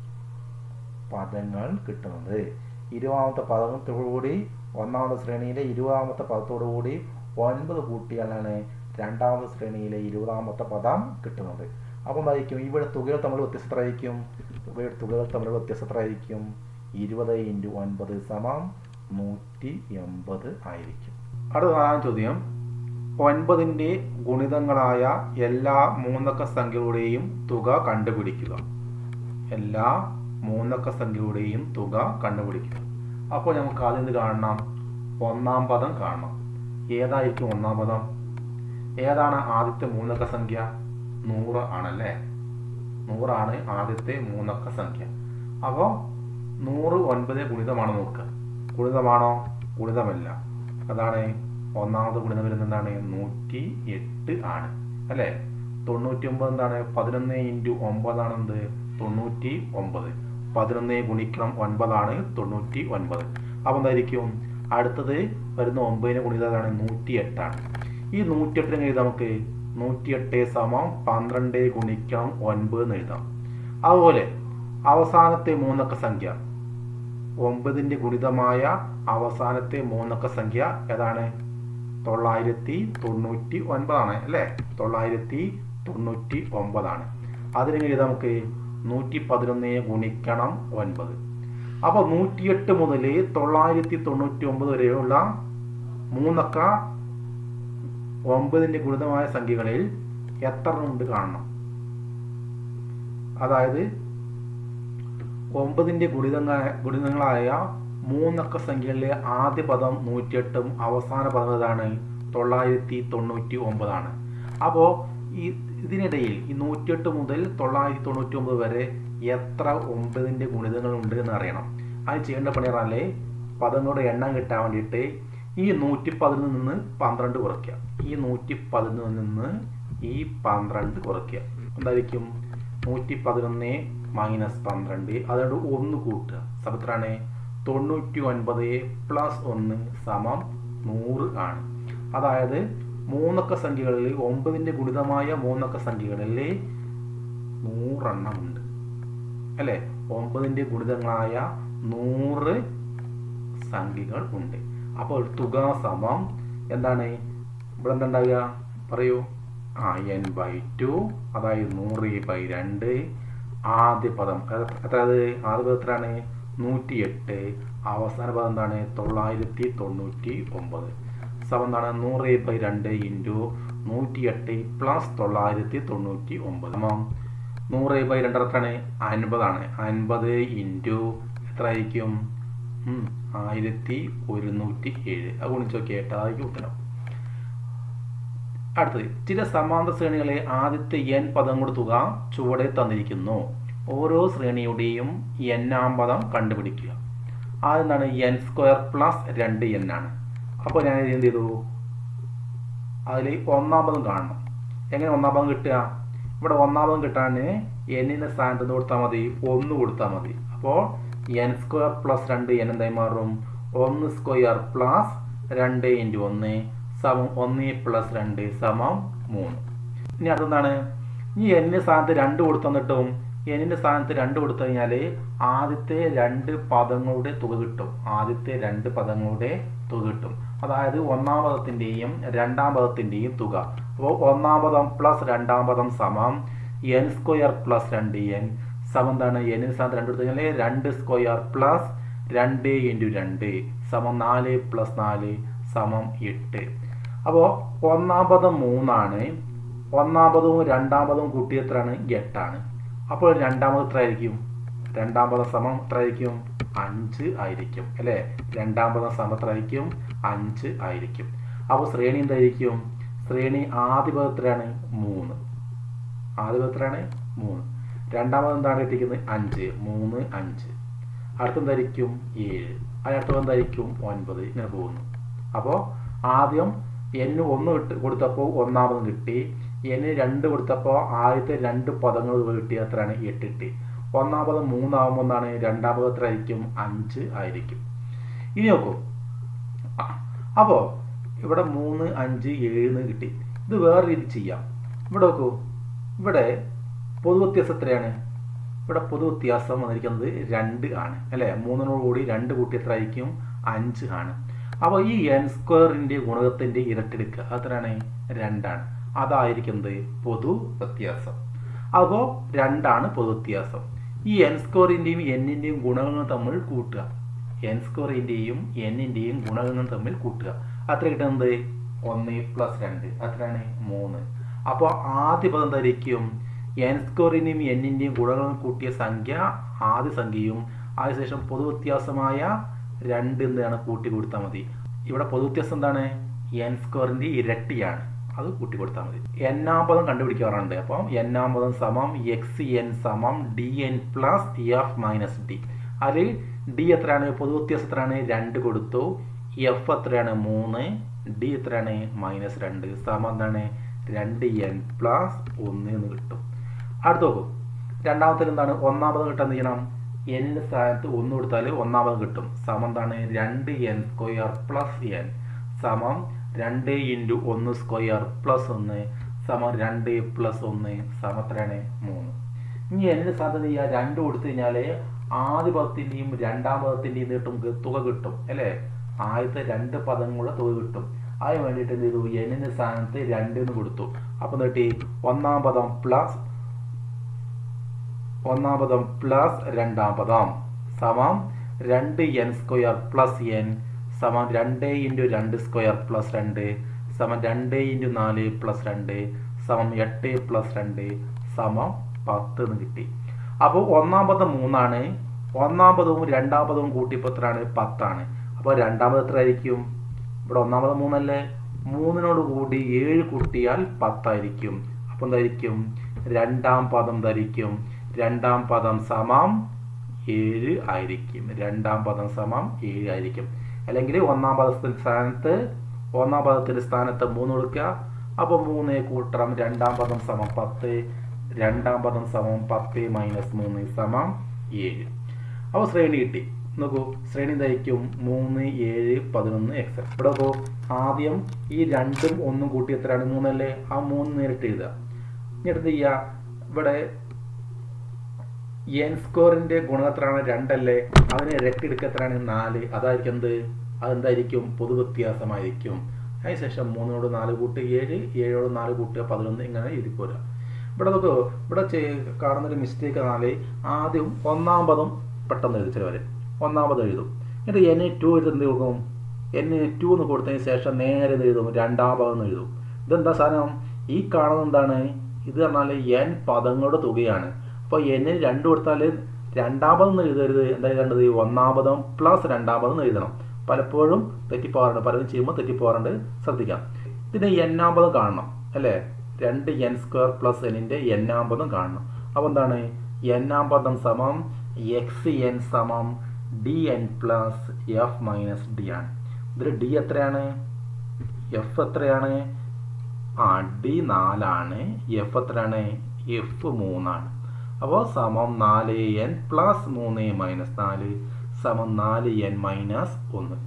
പദങ്ങൾ കിട്ടുന്നത് ഇരുപതാമത്തെ പദത്തോടുകൂടി ഒന്നാമത്തെ ശ്രേണിയിലെ ഇരുപതാമത്തെ പദത്തോടു കൂടി ഒൻപത് കൂട്ടിയാലാണ് രണ്ടാമത്തെ ശ്രേണിയിലെ ഇരുപതാമത്തെ പദം കിട്ടുന്നത് അപ്പം എന്തായിരിക്കും ഇവിടെ തുകകൾ തമ്മിൽ വ്യത്യസ്തരായിരിക്കും ഇവയുടെ തുകകൾ തമ്മിൽ വ്യത്യസ്തരായിരിക്കും ഇരുപത് ഇൻറ്റു ഒൻപത് സമം നൂറ്റി എൺപത് ആയിരിക്കും അടുത്ത നാലാം ചോദ്യം ഒൻപതിൻ്റെ ഗുണിതങ്ങളായ എല്ലാ മൂന്നക്ക സംഖ്യകളുടെയും തുക കണ്ടുപിടിക്കുക എല്ലാ മൂന്നക്ക സംഖ്യകളുടെയും തുക കണ്ടുപിടിക്കുക അപ്പോൾ നമുക്ക് ആദ്യം എന്ത് കാണണം ഒന്നാം പദം കാണണം ഏതായിരിക്കും ഒന്നാം പദം ഏതാണ് ആദ്യത്തെ മൂന്നക്ക സംഖ്യ നൂറ് ആണല്ലേ നൂറാണ് ആദ്യത്തെ മൂന്നക്ക സംഖ്യ അപ്പോൾ നൂറ് ഒൻപത് ഗുണിതമാണോ നോക്കുക ഗുണിതമാണോ ഗുണിതമല്ല അതാണ് ഒന്നാമത് ഗുണിതം വരുന്നത് എന്താണ് നൂറ്റി എട്ട് ആണ് അല്ലേ തൊണ്ണൂറ്റി ഒമ്പത് എന്താണ് പതിനൊന്ന് ഇൻറ്റു ഒമ്പതാണ് എന്ത് തൊണ്ണൂറ്റി ഒമ്പത് പതിനൊന്ന് ഗുണിക്കണം ഒൻപതാണ് തൊണ്ണൂറ്റി ഒൻപത് അപ്പം എന്തായിരിക്കും അടുത്തത് വരുന്ന ഒമ്പതിനെ ഗുണിതമാണ് നൂറ്റി എട്ടാണ് ഈ നൂറ്റിയെട്ടിന് എഴുതാം നമുക്ക് നൂറ്റിയെട്ട് സമം പന്ത്രണ്ട് ഗുണിക്കണം ഒൻപത് എന്ന് എഴുതാം അതുപോലെ അവസാനത്തെ മൂന്നക്ക സംഖ്യ ഒമ്പതിൻ്റെ ഗുണിതമായ അവസാനത്തെ മൂന്നക്ക സംഖ്യ ഏതാണ് തൊള്ളായിരത്തി തൊണ്ണൂറ്റി ഒൻപതാണ് അല്ലേ തൊള്ളായിരത്തി തൊണ്ണൂറ്റി ഒമ്പതാണ് അതിന് എഴുതാം നമുക്ക് നൂറ്റി പതിനൊന്ന് ഗുണിക്കണം ഒൻപത് അപ്പോൾ നൂറ്റിയെട്ട് മുതൽ തൊള്ളായിരത്തി തൊണ്ണൂറ്റി ഒമ്പത് വരെയുള്ള മൂന്നക്ക ഒമ്പതിൻ്റെ ഗുണിതമായ സംഖ്യകളിൽ എത്ര ഉണ്ട് കാണണം അതായത് ഒമ്പതിൻ്റെ ഗുണിതങ്ങ ഗുണിതങ്ങളായ മൂന്നക്ക സംഖ്യകളിലെ ആദ്യ പദം നൂറ്റിയെട്ടും അവസാന പദം ഏതാണ് തൊള്ളായിരത്തി തൊണ്ണൂറ്റി ഒമ്പതാണ് അപ്പോൾ ഈ ഇതിനിടയിൽ ഈ നൂറ്റിയെട്ട് മുതൽ തൊള്ളായിരത്തി തൊണ്ണൂറ്റി ഒമ്പത് വരെ എത്ര ഒമ്പതിൻ്റെ ഗുണിതങ്ങൾ ഉണ്ട് എന്ന് അറിയണം അത് ചെയ്യേണ്ട പണി പറഞ്ഞാൽ പദങ്ങളുടെ എണ്ണം കിട്ടാൻ വേണ്ടിയിട്ട് ഈ നൂറ്റി പതിനൊന്നിൽ നിന്ന് പന്ത്രണ്ട് കുറയ്ക്കുക ഈ നൂറ്റി പതിനൊന്നിൽ നിന്ന് ഈ പന്ത്രണ്ട് കുറയ്ക്കുക എന്തായിരിക്കും നൂറ്റി പതിനൊന്ന് മൈനസ് പന്ത്രണ്ട് അതുകൊണ്ട് ഒന്ന് കൂട്ടുക സമത്രാണ് തൊണ്ണൂറ്റി ഒൻപത് പ്ലസ് ഒന്ന് സമം നൂറ് ആണ് അതായത് മൂന്നക്ക സംഖ്യകളിൽ ഒമ്പതിൻ്റെ ഗുണിതമായ മൂന്നക്ക സംഖ്യകളിൽ നൂറെണ്ണം ഉണ്ട് അല്ലേ ഒമ്പതിൻ്റെ ഗുണിതങ്ങളായ നൂറ് സംഖ്യകൾ ഉണ്ട് അപ്പോൾ തുക സമം എന്താണ് ഇവിടെ എന്താ ഉണ്ടാവുക പറയൂ ആ എൻ ബൈ ടു അതായത് നൂറ് ബൈ രണ്ട് ആദ്യ പദം അതായത് ആദ്യ പദം എത്രയാണ് നൂറ്റിയെട്ട് അവസാന പദം എന്താണ് തൊള്ളായിരത്തി തൊണ്ണൂറ്റി ഒമ്പത് സമം എന്താണ് നൂറ് ബൈ രണ്ട് ഇൻറ്റു നൂറ്റിയെട്ട് പ്ലസ് തൊള്ളായിരത്തി തൊണ്ണൂറ്റി ഒമ്പത് സമം നൂറ് ബൈ രണ്ട് എത്രയാണ് അൻപതാണ് അൻപത് ഇൻറ്റു എത്ര ആയിരിക്കും ആയിരത്തി ഒരുന്നൂറ്റി ഏഴ് അത് ഗുണിച്ച് നോക്കിയാൽ എട്ടായിരിക്കും ഉത്തരം അടുത്തത് ചില സമാന്തര ശ്രേണികളെ ആദ്യത്തെ എൻ പദങ്ങളുടെ തുക ചുവടെ തന്നിരിക്കുന്നു ഓരോ ശ്രേണിയുടെയും എന്നാം പദം കണ്ടുപിടിക്കുക അതെന്താണ് എൻ സ്ക്വയർ പ്ലസ് രണ്ട് എൻ ആണ് അപ്പോൾ ഞാൻ എന്ത് ചെയ്തു അതിൽ ഒന്നാം പദം കാണണം എങ്ങനെ ഒന്നാം പദം കിട്ടുക ഇവിടെ ഒന്നാം പദം കിട്ടാൻ എന്നിൻ്റെ സ്ഥാനത്ത് നിന്ന് കൊടുത്താൽ മതി ഒന്ന് കൊടുത്താൽ മതി അപ്പോൾ എൻ സ്ക്വയർ പ്ലസ് രണ്ട് എൻ എന്തായി മാറും ഒന്ന് സ്ക്വയർ പ്ലസ് രണ്ട് ഇൻറ്റു ഒന്ന് സമം ഒന്ന് പ്ലസ് രണ്ട് സമം മൂന്ന് ഇനി അടുത്തെന്താണ് ഈ എന്നിൻ്റെ സ്ഥാനത്ത് രണ്ട് കൊടുത്തന്നിട്ടും എന്നിൻ്റെ സ്ഥാനത്ത് രണ്ട് കൊടുത്തു കഴിഞ്ഞാൽ ആദ്യത്തെ രണ്ട് പദങ്ങളുടെ തുക കിട്ടും ആദ്യത്തെ രണ്ട് പദങ്ങളുടെ തുക കിട്ടും അതായത് ഒന്നാം പദത്തിൻ്റെയും രണ്ടാം പദത്തിൻ്റെയും തുക അപ്പോൾ ഒന്നാം പദം പ്ലസ് രണ്ടാം പദം സമം എൻ സ്ക്വയർ പ്ലസ് രണ്ട് എൻ സമം എന്താണ് എന്നിന് സ്ഥാനത്ത് രണ്ട് കൊടുത്തു കഴിഞ്ഞാൽ രണ്ട് സ്ക്വയർ പ്ലസ് രണ്ട് ഇൻറ്റു രണ്ട് സമം നാല് പ്ലസ് നാല് സമം എട്ട് അപ്പോൾ ഒന്നാം പദം മൂന്നാണ് ഒന്നാം പദവും രണ്ടാം പദവും കൂട്ടി എത്രയാണ് എട്ടാണ് അപ്പോൾ രണ്ടാമത് എത്ര ആയിരിക്കും രണ്ടാം പദം സമം എത്ര ആയിരിക്കും അഞ്ച് ആയിരിക്കും അല്ലേ രണ്ടാം പദം സമം എത്ര ആയിരിക്കും അഞ്ച് ആയിരിക്കും അപ്പോൾ ശ്രേണി എന്തായിരിക്കും ശ്രേണി ആദ്യ പദം എത്രയാണ് മൂന്ന് ആദ്യ പദം എത്രയാണ് മൂന്ന് രണ്ടാമത് എന്താണ് കിട്ടിയിരിക്കുന്നത് അഞ്ച് മൂന്ന് അഞ്ച് അടുത്തെന്തായിരിക്കും ഏഴ് അതിനടുത്ത് എന്തായിരിക്കും ഒൻപത് ഇങ്ങനെ പോകുന്നു അപ്പോൾ ആദ്യം എന് ഒന്ന് കിട്ടി കൊടുത്തപ്പോൾ ഒന്നാമതും കിട്ടി എന് രണ്ട് കൊടുത്തപ്പോൾ ആദ്യത്തെ രണ്ട് പദങ്ങൾ കിട്ടി എത്രയാണ് എട്ട് കിട്ടി ഒന്നാം പദം മൂന്നാകുമ്പോൾ എന്താണ് രണ്ടാമത് എത്ര ആയിരിക്കും അഞ്ച് ആയിരിക്കും ഇനി നോക്കൂ അപ്പോൾ ഇവിടെ മൂന്ന് അഞ്ച് ഏഴ് കിട്ടി ഇത് വേറെ രീതി ചെയ്യാം ഇവിടെ നോക്കൂ ഇവിടെ പൊതു വ്യത്യാസം എത്രയാണ് ഇവിടെ പൊതു വ്യത്യാസം വന്നിരിക്കുന്നത് രണ്ട് ആണ് അല്ലേ മൂന്നിനോട് കൂടി രണ്ട് കൂട്ടി എത്ര ആയിരിക്കും അഞ്ച് ആണ് അപ്പോൾ ഈ എൻ സ്ക്വയറിൻ്റെ ഗുണകത്തിൻ്റെ ഇരട്ടെടുക്കുക അത്രയാണ് രണ്ടാണ് അതായിരിക്കുന്നത് പൊതു വ്യത്യാസം അപ്പോൾ രണ്ടാണ് പൊതു വ്യത്യാസം ഈ എൻ സ്ക്വയറിൻ്റെയും എന്നിൻ്റെയും ഗുണകങ്ങൾ തമ്മിൽ കൂട്ടുക എൻ സ്ക്വയറിൻ്റെയും എന്നിൻ്റെയും ഗുണകങ്ങൾ തമ്മിൽ കൂട്ടുക അത്ര കിട്ടുന്നത് ഒന്ന് പ്ലസ് രണ്ട് അത്രയാണ് മൂന്ന് അപ്പോൾ ആദ്യ പദം എന്തായിരിക്കും എൻ സ്ക്വയറിൻ്റെയും എന്നിൻ്റെയും ഗുണകങ്ങൾ കൂട്ടിയ സംഖ്യ ആദ്യ സംഖ്യയും അതിനുശേഷം പൊതു വ്യത്യാസമായ രണ്ട് എന്താണ് കൂട്ടി കൊടുത്താൽ മതി ഇവിടെ പൊതു വ്യത്യാസം എന്താണ് എൻ സ്ക്വയറിൻ്റെ ഇരട്ടിയാണ് അത് കൂട്ടി കൊടുത്താൽ മതി എന്നാം പദം കണ്ടുപിടിക്കാറുണ്ട് അപ്പം എന്നാം പദം സമം എക്സ് എൻ സമം D N plus F minus D അതിൽ ഡി എത്രയാണ് പൊതു വ്യത്യാസം എത്രയാണ് രണ്ട് കൊടുത്തു എഫ് എത്രയാണ് മൂന്ന് ഡി എത്രയാണ് മൈനസ് രണ്ട് സമം എന്താണ് രണ്ട് എൻ പ്ലസ് ഒന്ന് എന്ന് കിട്ടും അടുത്ത് നോക്കും രണ്ടാമത്തിൽ എന്താണ് ഒന്നാമത് കിട്ടാൻ എന്ത് ചെയ്യണം എന്നിൻ്റെ സ്ഥാനത്ത് ഒന്ന് കൊടുത്താൽ ഒന്നാമത് കിട്ടും സമം എന്താണ് രണ്ട് എൻ സ്ക്വയർ പ്ലസ് എൻ സമം രണ്ട് ഇൻറ്റു ഒന്ന് സ്ക്വയർ പ്ലസ് ഒന്ന് സമം രണ്ട് പ്ലസ് ഒന്ന് സമത്രയാണ് മൂന്ന് ഇനി എന്നിൻ്റെ സ്ഥാനത്ത് എന്ത് ചെയ്യുക രണ്ട് കൊടുത്തു കഴിഞ്ഞാൽ ആദ്യ പദത്തിൻ്റെയും രണ്ടാം പദത്തിൻ്റെയും കിട്ടും തുക കിട്ടും അല്ലേ ആദ്യത്തെ രണ്ട് പദങ്ങളുടെ തുക കിട്ടും അതിന് വേണ്ടിയിട്ട് എന്ത് ചെയ്തു എന്നിൻ്റെ സ്ഥാനത്ത് രണ്ട് എന്ന് കൊടുത്തു അപ്പം എന്നിട്ട് ഒന്നാം പദം പ്ലസ് ഒന്നാം പദം പ്ലസ് രണ്ടാം പദം സമം രണ്ട് എൻ സ്ക്വയർ പ്ലസ് എൻ സമം രണ്ട് ഇൻറ്റു രണ്ട് സ്ക്വയർ പ്ലസ് രണ്ട് സമം രണ്ട് ഇൻറ്റു നാല് പ്ലസ് രണ്ട് സമം എട്ട് പ്ലസ് രണ്ട് സമം പത്ത് എന്ന് കിട്ടി അപ്പോൾ ഒന്നാം പദം മൂന്നാണ് ഒന്നാം പദവും രണ്ടാം പദവും കൂട്ടിയപ്പോൾ എത്രയാണ് പത്താണ് അപ്പോൾ രണ്ടാമത് എത്ര ആയിരിക്കും ഇവിടെ ഒന്നാമത് മൂന്നല്ലേ മൂന്നിനോട് കൂടി ഏഴ് കൂട്ടിയാൽ പത്തായിരിക്കും അപ്പോൾ എന്തായിരിക്കും രണ്ടാം പദം ധരിക്കും രണ്ടാം പദം സമം ഏഴ് ആയിരിക്കും രണ്ടാം പദം സമം ഏഴ് ആയിരിക്കും അല്ലെങ്കിൽ ഒന്നാം പദത്തിന്റെ സ്ഥാനത്ത് ഒന്നാം പദത്തിന്റെ സ്ഥാനത്ത് മൂന്ന് കൊടുക്കുക അപ്പോൾ മൂന്ന് കൂട്ടണം രണ്ടാം പദം സമം പത്ത് രണ്ടാം പദം സമം പത്ത് മൈനസ് മൂന്ന് സമം ഏഴ് അപ്പോൾ ശ്രേണി കിട്ടി നോക്കൂ ശ്രേണി എന്തായിരിക്കും മൂന്ന് ഏഴ് പതിനൊന്ന് എക്സ് ഇവിടെ നോക്കൂ ആദ്യം ഈ രണ്ടും ഒന്നും കൂട്ടി എത്രയാണ് മൂന്നല്ലേ ആ മൂന്ന് നേരിട്ട് എഴുതുക എന്നിട്ട് എന്ത് ചെയ്യുക ഇവിടെ എൻ സ്കോറിന്റെ ഗുണം എത്രയാണ് രണ്ടല്ലേ അതിന് ഇരട്ടി എടുക്കുക എത്രയാണ് നാല് അതായിരിക്കും എന്ത് അതെന്തായിരിക്കും പൊതു വ്യത്യാസമായിരിക്കും അതിനുശേഷം മൂന്നിനോട് നാല് കൂട്ട് ഏഴ് ഏഴോട് നാല് കൂട്ടുക പതിനൊന്ന് ഇങ്ങനെ എഴുതി പോരുക ഇവിടെ നോക്കൂ ഇവിടെ കാണുന്നൊരു മിസ്റ്റേക്ക് നാല് ആദ്യം ഒന്നാം പദം പെട്ടെന്ന് എഴുതി ചിലവർ ഒന്നാം പദം എഴുതും എന്നിട്ട് എൻ ടു എഴുതുന്നത് നോക്കും എൻ ടു എന്ന് കൊടുത്തതിന് ശേഷം നേരെ എഴുതും രണ്ടാം പദം എന്ന് എഴുതും ഇതെന്താ സാധനം ഈ കാണുന്നത് എന്താണ് ഇത് പറഞ്ഞാൽ എൻ പദങ്ങളുടെ തുകയാണ് അപ്പോൾ എന്നിന് രണ്ട് കൊടുത്താൽ രണ്ടാമതെന്ന് എഴുതരുത് എന്താ എഴുതേണ്ടത് ഒന്നാമതും പ്ലസ് രണ്ടാമതെന്ന് എഴുതണം പലപ്പോഴും തെറ്റിപ്പോകാറുണ്ട് പലരും ചെയ്യുമ്പോൾ തെറ്റിപ്പോകാറുണ്ട് ശ്രദ്ധിക്കാം ഇതിന് എണ്ണാമ്പതും കാണണം അല്ലേ രണ്ട് എൻ സ്ക്വയർ പ്ലസ് എന്നിൻ്റെ എണ്ണാമ്പതും കാണണം അപ്പോൾ എന്താണ് എണ്ണാമ്പതം സമം എക്സ് എൻ സമം D N plus F minus D ആണ് ഇതിൽ ഡി എത്രയാണ് എഫ് എത്രയാണ് ആ ഡി നാലാണ് എഫ് എത്രയാണ് എഫ് മൂന്നാണ് അപ്പോൾ സമം നാല് എൻ പ്ലസ് മൂന്ന് മൈനസ് നാല് സമം നാല് എൻ മൈനസ് ഒന്ന്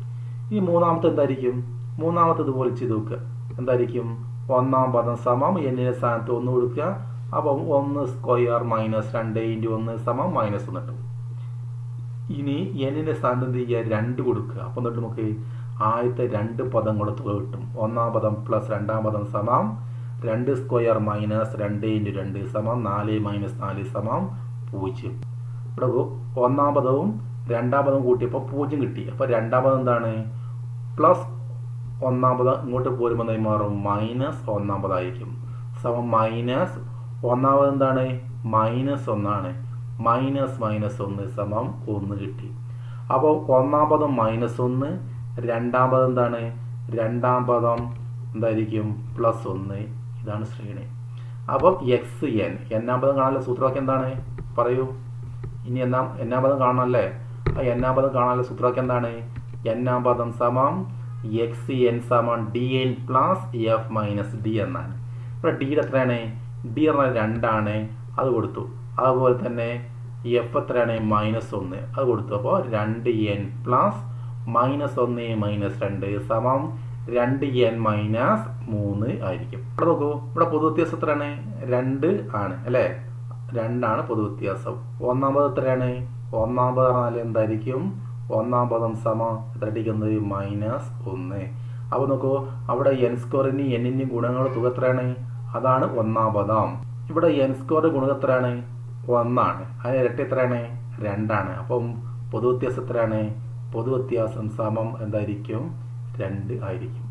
ഈ മൂന്നാമത്തെ എന്തായിരിക്കും മൂന്നാമത്തെ ഇതുപോലെ ചെയ്ത് നോക്കുക എന്തായിരിക്കും ഒന്നാം പദം സമം എന്നിന്റെ സ്ഥാനത്ത് ഒന്ന് കൊടുക്കുക അപ്പം ഒന്ന് സ്ക്വയർ മൈനസ് രണ്ട് ഇൻറ്റു ഒന്ന് സമം മൈനസ് ഒന്ന് കിട്ടും ഇനി എന്നിന്റെ സ്ഥാനത്ത് എന്ത് ചെയ്യുക രണ്ട് കൊടുക്കുക അപ്പം എന്നിട്ട് നമുക്ക് ആദ്യത്തെ രണ്ട് പദം കൂടെ തുക കിട്ടും ഒന്നാം പദം പ്ലസ് രണ്ടാം പദം സമം രണ്ട് സ്ക്വയർ മൈനസ് രണ്ട് ഇൻറ്റു രണ്ട് സമം നാല് മൈനസ് നാല് സമം പൂജ്യം ഇവിടെ ഒന്നാം പദവും രണ്ടാം പദവും കൂട്ടിയപ്പോൾ പൂജ്യം കിട്ടി അപ്പോൾ രണ്ടാം പദം എന്താണ് പ്ലസ് ഒന്നാം പദം ഇങ്ങോട്ട് പോരുമ്പോൾ എന്തായി മാറും മൈനസ് ഒന്നാം പദമായിരിക്കും സമം മൈനസ് ഒന്നാമത് എന്താണ് മൈനസ് ഒന്നാണ് മൈനസ് മൈനസ് ഒന്ന് സമം ഒന്ന് കിട്ടി അപ്പോൾ ഒന്നാം പദം മൈനസ് ഒന്ന് രണ്ടാം പദം എന്താണ് രണ്ടാം പദം എന്തായിരിക്കും പ്ലസ് ഒന്ന് ഇതാണ് ശ്രേണി അപ്പം എക്സ് എൻ എന്നാം പദം കാണാനുള്ള സൂത്രവാക്യം എന്താണ് പറയൂ ഇനി എന്നാം എന്നാം പദം കാണണമല്ലേ ആ എന്നാം പദം കാണാനുള്ള സൂത്രവാക്യം എന്താണ് എന്നാം പദം സമം എക്സ് എൻ സമം D N plus F minus D എന്നാണ് ഇവിടെ ഡിയുടെ എത്രയാണ് ഡി പറഞ്ഞാൽ രണ്ടാണ് അത് കൊടുത്തു അതുപോലെ തന്നെ എഫ് എത്രയാണ് മൈനസ് ഒന്ന് അത് കൊടുത്തു അപ്പോൾ രണ്ട് എൻ പ്ലസ് മൈനസ് ഒന്ന് മൈനസ് രണ്ട് സമം രണ്ട് എൻ മൈനസ് മൂന്ന് ആയിരിക്കും ഇവിടെ നോക്കൂ ഇവിടെ പൊതു വ്യത്യാസം എത്രയാണ് രണ്ട് ആണ് അല്ലേ രണ്ടാണ് പൊതു വ്യത്യാസം ഒന്നാം പദം എത്രയാണ് ഒന്നാം പദം പറഞ്ഞാൽ എന്തായിരിക്കും ഒന്നാം പദം സമ എത്രടിക്കുന്നത് മൈനസ് ഒന്ന് അപ്പോൾ നോക്കൂ അവിടെ എൻ സ്കോറിന് എന്നിൻ്റെയും ഗുണങ്ങളുടെ തുക എത്രയാണ് അതാണ് ഒന്നാം പദം ഇവിടെ എൻ സ്കോർ ഗുണം എത്രയാണ് ഒന്നാണ് അതിന് ഇരട്ടി എത്രയാണ് രണ്ടാണ് അപ്പം പൊതു വ്യത്യാസം എത്രയാണ് പൊതു വ്യത്യാസം സമം എന്തായിരിക്കും രണ്ട് ആയിരിക്കും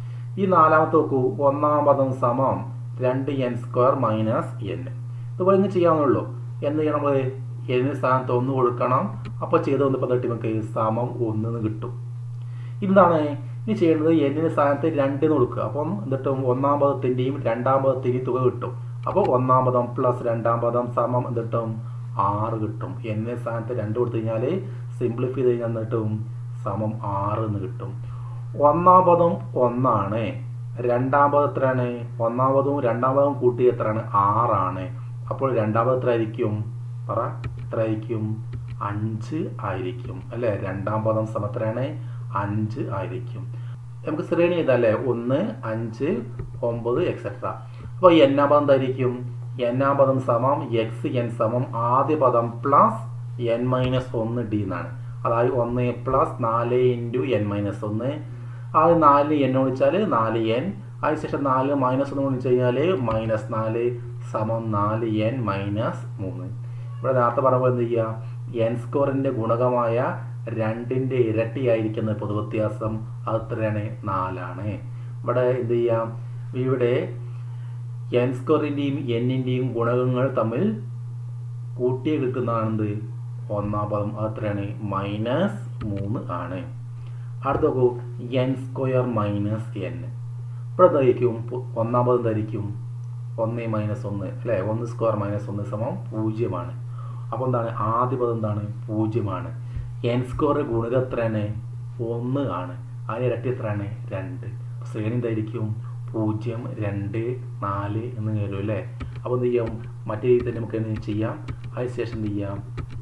ഈ നാലാമത്തെ നോക്കൂ ഒന്നാം പദം സമം രണ്ട് എൻ സ്ക്വയർ മൈനസ് എൻ ഇതുപോലെ ഇങ്ങനെ ചെയ്യാവുന്നുള്ളൂ എന്ന് ചെയ്യണം നമ്മൾ എന്നിന് സ്ഥാനത്ത് ഒന്ന് കൊടുക്കണം അപ്പോൾ ചെയ്ത് വന്നപ്പോൾ തട്ടി നമുക്ക് സമം ഒന്ന് കിട്ടും എന്താണ് ഇനി ചെയ്യേണ്ടത് എന്നിന് സ്ഥാനത്ത് രണ്ടിന് കൊടുക്കുക അപ്പം എന്നിട്ടും ഒന്നാം പദത്തിൻ്റെയും രണ്ടാം പദത്തിൻ്റെയും തുക കിട്ടും അപ്പോൾ ഒന്നാം പദം പ്ലസ് രണ്ടാം പദം സമം എന്നിട്ടും ആറ് കിട്ടും എന്നിന് സ്ഥാനത്ത് രണ്ട് കൊടുത്തു കഴിഞ്ഞാൽ സിംപ്ലിഫൈ ചെയ്ത് കഴിഞ്ഞാൽ എന്നിട്ടും സമം ആറ് എന്ന് കിട്ടും ഒന്നാം പദം ഒന്നാണ് രണ്ടാം പദം എത്രയാണ് ഒന്നാം പദവും രണ്ടാം പദവും കൂട്ടി എത്രയാണ് ആറാണ് അപ്പോൾ രണ്ടാം പദം എത്ര ആയിരിക്കും പറ എത്ര ആയിരിക്കും അഞ്ച് ആയിരിക്കും അല്ലേ രണ്ടാം പദം സമത്രയാണ് അഞ്ച് ആയിരിക്കും നമുക്ക് ശ്രേണി ചെയ്തല്ലേ ഒന്ന് അഞ്ച് ഒമ്പത് എക്സെട്ര അപ്പോൾ എന്നാം പദം എന്തായിരിക്കും എന്നാം പദം സമം എക്സ് എൻ സമം ആദ്യ പദം പ്ലസ് എൻ മൈനസ് ഒന്ന് ഡി എന്നാണ് അതായത് ഒന്ന് പ്ലസ് നാല് ഇൻറ്റു എൻ മൈനസ് ഒന്ന് ആദ്യം നാല് എൻ വിളിച്ചാൽ നാല് എൻ അതിനുശേഷം നാല് മൈനസ് ഒന്ന് വിളിച്ചു കഴിഞ്ഞാൽ മൈനസ് നാല് സമം നാല് എൻ മൈനസ് മൂന്ന് ഇവിടെ നേരത്തെ പറയുമ്പോൾ എന്ത് ചെയ്യുക എൻ സ്കോറിൻ്റെ ഗുണകമായ രണ്ടിൻ്റെ ഇരട്ടിയായിരിക്കുന്ന പൊതുവ്യത്യാസം അത് എത്രയാണ് നാലാണ് ഇവിടെ എന്ത് ചെയ്യാം ഇവിടെ എൻ സ്കോറിൻ്റെയും എന്നിൻ്റെയും ഗുണകങ്ങൾ തമ്മിൽ കൂട്ടിയ കിട്ടുന്നതാണ് എന്ത് ഒന്നാം പദം അത് എത്രയാണ് മൈനസ് മൂന്ന് ആണ് അടുത്ത നോക്കൂ എൻ സ്ക്വയർ മൈനസ് എൻ ഇപ്പോൾ എന്തായിരിക്കും പു- ഒന്നാം പദം എന്തായിരിക്കും ഒന്ന് മൈനസ് ഒന്ന് അല്ലേ ഒന്ന് സ്ക്വയർ മൈനസ് ഒന്ന് സമം പൂജ്യമാണ് അപ്പോൾ എന്താണ് ആദ്യ പദം എന്താണ് പൂജ്യമാണ് എൻ സ്ക്വയർ ഗുണിത എത്രയാണ് ഒന്ന് ആണ് അതിന് ഇരട്ടി എത്രയാണ് രണ്ട് അപ്പോൾ ശ്രേണി എന്തായിരിക്കും പൂജ്യം രണ്ട് നാല് എന്ന് വരും അല്ലേ അപ്പോൾ എന്ത് ചെയ്യാം മറ്റേ രീതിയിൽ തന്നെ നമുക്ക് എന്ത് ചെയ്യാം അതിനുശേഷം എന്ത് ചെയ്യാം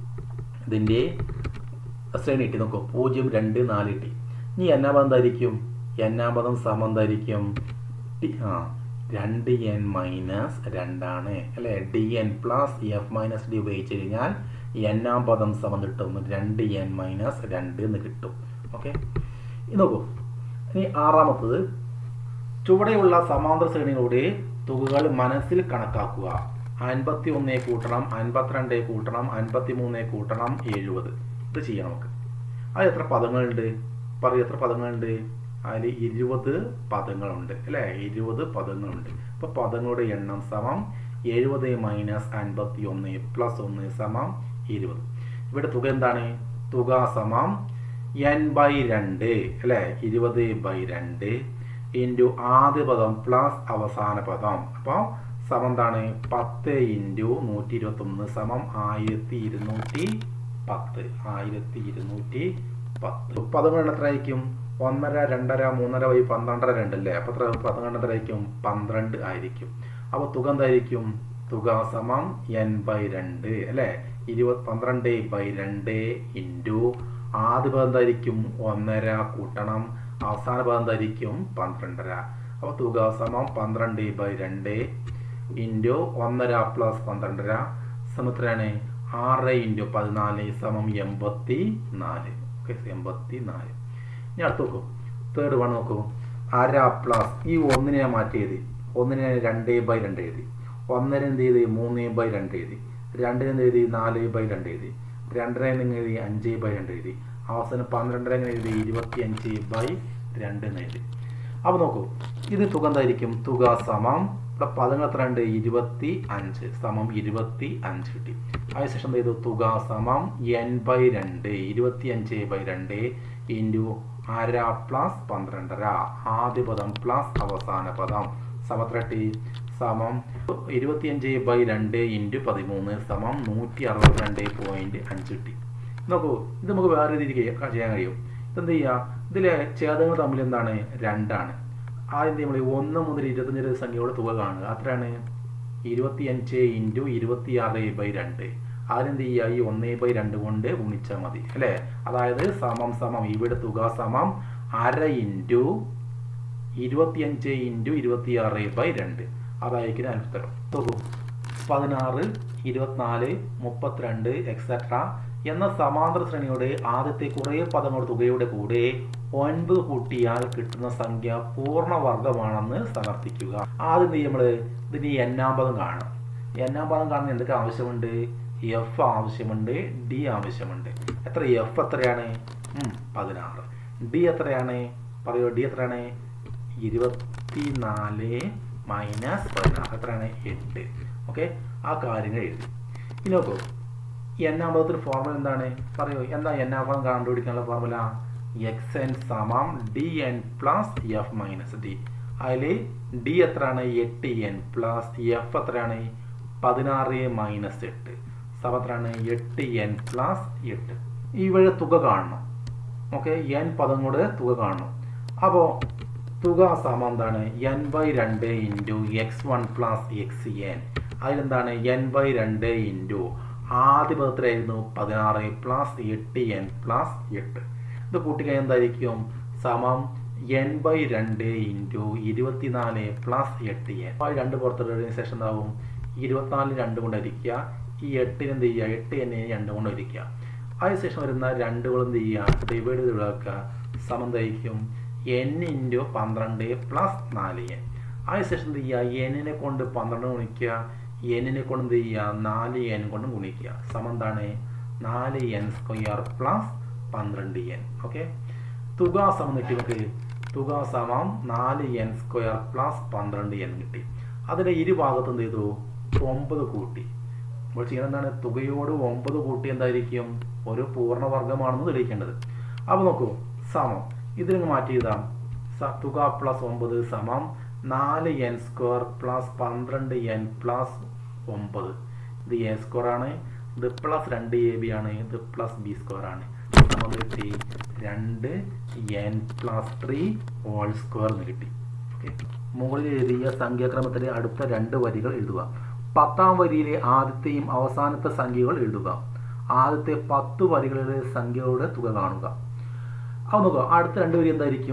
ഇതിൻ്റെ ശ്രേണി കിട്ടി നോക്കൂ പൂജ്യം രണ്ട് നാല് കിട്ടി ഇനി എന്നാം പദം എന്തായിരിക്കും എന്നാം പദം സമം എന്തായിരിക്കും ടി- ആ രണ്ട് എൻ മൈനസ് രണ്ടാണ് അല്ലേ D N plus F minus D ഉപയോഗിച്ച് കഴിഞ്ഞാൽ എന്നാം പദം സമം കിട്ടും രണ്ട് എൻ മൈനസ് രണ്ട് എന്ന് കിട്ടും ഓക്കെ ഇത് നോക്കൂ ഇനി ആറാമത്തത് ചുവടെയുള്ള സമാന്തര ശ്രേണികളുടെ തുകകൾ മനസ്സിൽ കണക്കാക്കുക അൻപത്തി ഒന്നേ കൂട്ടണം അൻപത്തിരണ്ടേ കൂട്ടണം അൻപത്തി മൂന്നേ കൂട്ടണം എഴുപത് ഇത് ചെയ്യാം നമുക്ക് അത് എത്ര പദങ്ങളുണ്ട് പറയൂ എത്ര പദങ്ങളുണ്ട് അതിൽ ഇരുപത് പദങ്ങളുണ്ട് അല്ലേ ഇരുപത് പദങ്ങളുണ്ട് അപ്പോൾ പദങ്ങളുടെ എണ്ണം സമം എഴുപത് മൈനസ് അൻപത്തി ഒന്ന് പ്ലസ് ഒന്ന് സമം ഇരുപത് ഇവിടെ തുക എന്താണ് തുക സമം എൻ ബൈ രണ്ട് അല്ലേ ഇരുപത് ബൈ രണ്ട് ഇൻറ്റു ആദ്യ പദം പ്ലസ് അവസാന പദം അപ്പോൾ സമം എന്താണ് പത്ത് ഇൻറ്റു നൂറ്റി ഇരുപത്തൊന്ന് സമം ആയിരത്തി ഇരുന്നൂറ്റി പത്ത് ആയിരത്തി ഇരുന്നൂറ്റി പത്ത് പദങ്ങൾ എത്ര ആയിരിക്കും ഒന്നര രണ്ടര മൂന്നര വൈ പന്ത്രണ്ടര രണ്ടല്ലേ അപ്പോൾ എത്ര പദങ്ങൾ എത്ര ആയിരിക്കും പന്ത്രണ്ട് ആയിരിക്കും അപ്പോൾ തുക എന്തായിരിക്കും തുക സമം എൻ ബൈ രണ്ട് അല്ലേ ഇരുപത് പന്ത്രണ്ട് ബൈ രണ്ട് ഇൻറ്റു ആദ്യ പദം എന്തായിരിക്കും ഒന്നര കൂട്ടണം അവസാന പദം എന്തായിരിക്കും പന്ത്രണ്ടര അപ്പോൾ തുക സമം പന്ത്രണ്ട് ബൈ രണ്ട് ഇൻറ്റു ഒന്നര പ്ലസ് പന്ത്രണ്ടര സമത്രയാണ് ആറ് ഇൻറ്റു പതിനാല് സമം എൺപത്തി നാല് ഓക്കെ എൺപത്തി നാല് ഇനി അടുത്ത് നോക്കൂ തേർഡ് വൺ നോക്കൂ അര പ്ലസ് ഈ ഒന്നിനെ ഞാൻ മാറ്റി എഴുതി ഒന്നിനെ ഞാൻ രണ്ട് ബൈ രണ്ട് എഴുതി ഒന്നര എന്ത് ചെയ്ത് മൂന്ന് ബൈ രണ്ട് എഴുതി രണ്ടിന് എന്ത് എഴുതി നാല് ബൈ രണ്ട് എഴുതി രണ്ടര എന്ന് എഴുതി അഞ്ച് ബൈ രണ്ട് എഴുതി അവസാനം പന്ത്രണ്ടര എങ്ങനെ എഴുതി ഇരുപത്തി അഞ്ച് ബൈ രണ്ട് എന്ന് എഴുതി അപ്പോൾ നോക്കൂ ഇത് തുക എന്തായിരിക്കും തുക സമം ഇവിടെ പദങ്ങൾ എത്ര ഉണ്ട് ഇരുപത്തി അഞ്ച് സമം ഇരുപത്തി അഞ്ച് കിട്ടി അതിനുശേഷം എന്ത് ചെയ്തു തുക സമം എൻ ബൈ രണ്ട് ഇരുപത്തി അഞ്ച് ബൈ രണ്ട് ഇൻറ്റു അര പ്ലസ് പന്ത്രണ്ടര ആദ്യ പദം പ്ലസ് അവസാന പദം സമത്രട്ടി സമം ഇരുപത്തിയഞ്ച് ബൈ രണ്ട് ഇൻറ്റു പതിമൂന്ന് സമം നൂറ്റി അറുപത്തിരണ്ട് പോയിന്റ് അഞ്ച് കിട്ടി നോക്കൂ ഇത് നമുക്ക് വേറെ രീതിയിൽ ചെയ്യാൻ കഴിയും ഇതെന്ത് ചെയ്യുക ഇതിലെ ഛേദങ്ങൾ തമ്മിൽ എന്താണ് രണ്ടാണ് ആദ്യം നമ്മൾ ഒന്ന് മുതൽ ഇരുപത്തഞ്ച് വരെ സംഖ്യയുടെ തുക കാണുക അത്രയാണ് ഇരുപത്തിയഞ്ച് ഇൻറ്റു ഇരുപത്തി ആറ് ബൈ രണ്ട് അതിനെന്ത് ചെയ്യുക ഈ ഒന്ന് ബൈ രണ്ട് കൊണ്ട് ഗുണിച്ചാൽ മതി അല്ലേ അതായത് സമം സമം ഇവിടെ തുക സമം അര ഇൻറ്റു ഇരുപത്തിയഞ്ച് ഇൻറ്റു ഇരുപത്തിയാറ് ബൈ രണ്ട് അതായിരിക്കും അതിന് ഉത്തരം നോക്കൂ പതിനാറ് ഇരുപത്തിനാല് മുപ്പത്തിരണ്ട് എക്സെട്ര എന്ന സമാന്തര ശ്രേണിയുടെ ആദ്യത്തെ കുറേ പദങ്ങളുടെ തുകയുടെ കൂടെ ഒൻപത് കൂട്ടിയാൽ കിട്ടുന്ന സംഖ്യ പൂർണ്ണവർഗമാണെന്ന് സമർത്ഥിക്കുക ആദ്യം നമ്മൾ ഇതിന് എന്നാം പദം കാണണം എന്നാം പദം കാണുന്ന എന്തൊക്കെ ആവശ്യമുണ്ട് എഫ് ആവശ്യമുണ്ട് ഡി ആവശ്യമുണ്ട് എത്ര എഫ് എത്രയാണ് ഉം, പതിനാറ് ഡി എത്രയാണ് പറയൂ ഡി എത്രയാണ് ഇരുപത്തിനാല് മൈനസ് പതിനാറ് എത്രയാണ് എട്ട് ഓക്കെ ആ കാര്യങ്ങൾ എഴുതി ഇനി നോക്കൂ എന്നാം പദത്തിൽ ഫോർമുല എന്താണ് പറയൂ എന്താ എന്നാം പദം കണ്ടുപിടിക്കാനുള്ള ഫോർമുല എക്സ് എൻ സമം D N plus F minus D അതിൽ ഡി എത്രയാണ് എട്ട് എൻ പ്ലസ് എഫ് എത്രയാണ് പതിനാറ് മൈനസ് എട്ട് സമം എത്രയാണ് എട്ട് എൻ പ്ലസ് എട്ട് ഇവിടെ തുക കാണണം ഓക്കെ എൻ പദങ്ങളുടെ തുക കാണണം അപ്പോൾ തുക സമം എന്താണ് എൻ ബൈ രണ്ട് into X one plus X N അതിലെന്താണ് എൻ ബൈ രണ്ട് ഇൻറ്റു ആദ്യ പദത്തിലായിരുന്നു പതിനാറ് പ്ലസ് എട്ട് എൻ പ്ലസ് എട്ട് ഇത് കൂട്ടിക്കഴിഞ്ഞാൽ എന്തായിരിക്കും സമം എൻ ബൈ രണ്ട് ഇൻറ്റു ഇരുപത്തിനാല് പ്ലസ് എട്ട് എൻ അപ്പോൾ രണ്ട് പുറത്തെടുത്തതിന് ശേഷം എന്താവും ഇരുപത്തിനാലിന് രണ്ട് കൊണ്ട് ഇരിക്കുക ഈ എട്ടിന് എന്ത് ചെയ്യുക എട്ട് എന്നെ രണ്ട് കൊണ്ട് ഇരിക്കുക അതിനുശേഷം വരുന്ന രണ്ടുകൾ എന്ത് ചെയ്യുക ഡിവൈഡ് ചെയ്ത് ഒഴിവാക്കുക സമം എന്തായിരിക്കും എൻ ഇൻറ്റു പന്ത്രണ്ട് പ്ലസ് നാല് എൻ അതിനുശേഷം എന്ത് ചെയ്യുക എന്നിനെ കൊണ്ട് പന്ത്രണ്ട് ഗുണിക്കുക എന്നിനെ കൊണ്ട് എന്ത് ചെയ്യുക നാല് എൻ കൊണ്ട് ഗുണിക്കുക സമം എന്താണ് നാല് എൻ സ്ക്വയർ പ്ലസ് പന്ത്രണ്ട് എൻ ഓക്കെ തുക സമം കിട്ടി നമുക്ക് തുക സമം നാല് എൻ സ്ക്വയർ പ്ലസ് പന്ത്രണ്ട് എൻ കിട്ടി അതിൻ്റെ ഇരുഭാഗത്ത് എന്ത് ചെയ്തു ഒമ്പത് കൂട്ടി അപ്പോൾ ചെയ്യുന്നത് എന്താണ് തുകയോട് ഒമ്പത് കൂട്ടി എന്തായിരിക്കും ഒരു പൂർണ്ണവർഗമാണെന്ന് തെളിയിക്കേണ്ടത് അപ്പോൾ നോക്കൂ സമം ഇതിന് മാറ്റി എഴുതാം സ- തുക പ്ലസ് ഒമ്പത് സമം നാല് എൻ സ്ക്വയർ പ്ലസ് പന്ത്രണ്ട് എൻ പ്ലസ് ഒമ്പത് ഇത് എ സ്ക്വയർ ആണ് ഇത് പ്ലസ് രണ്ട് എ ബി ആണ് ഇത് പ്ലസ് ബി സ്ക്വയർ ആണ് സമം കിട്ടി രണ്ട് N plus three whole square എന്ന് കിട്ടി ഓക്കെ മുകളിൽ എഴുതിയ സംഖ്യാക്രമത്തിലെ അടുത്ത രണ്ട് വരികൾ എഴുതുക പത്താം വരിയിലെ ആദ്യത്തെയും അവസാനത്തെ സംഖ്യകൾ എഴുതുക ആദ്യത്തെ പത്ത് വരികളിലെ സംഖ്യകളുടെ തുക കാണുക അത് നോക്കുക അടുത്ത രണ്ട് വരി എന്തായിരിക്കും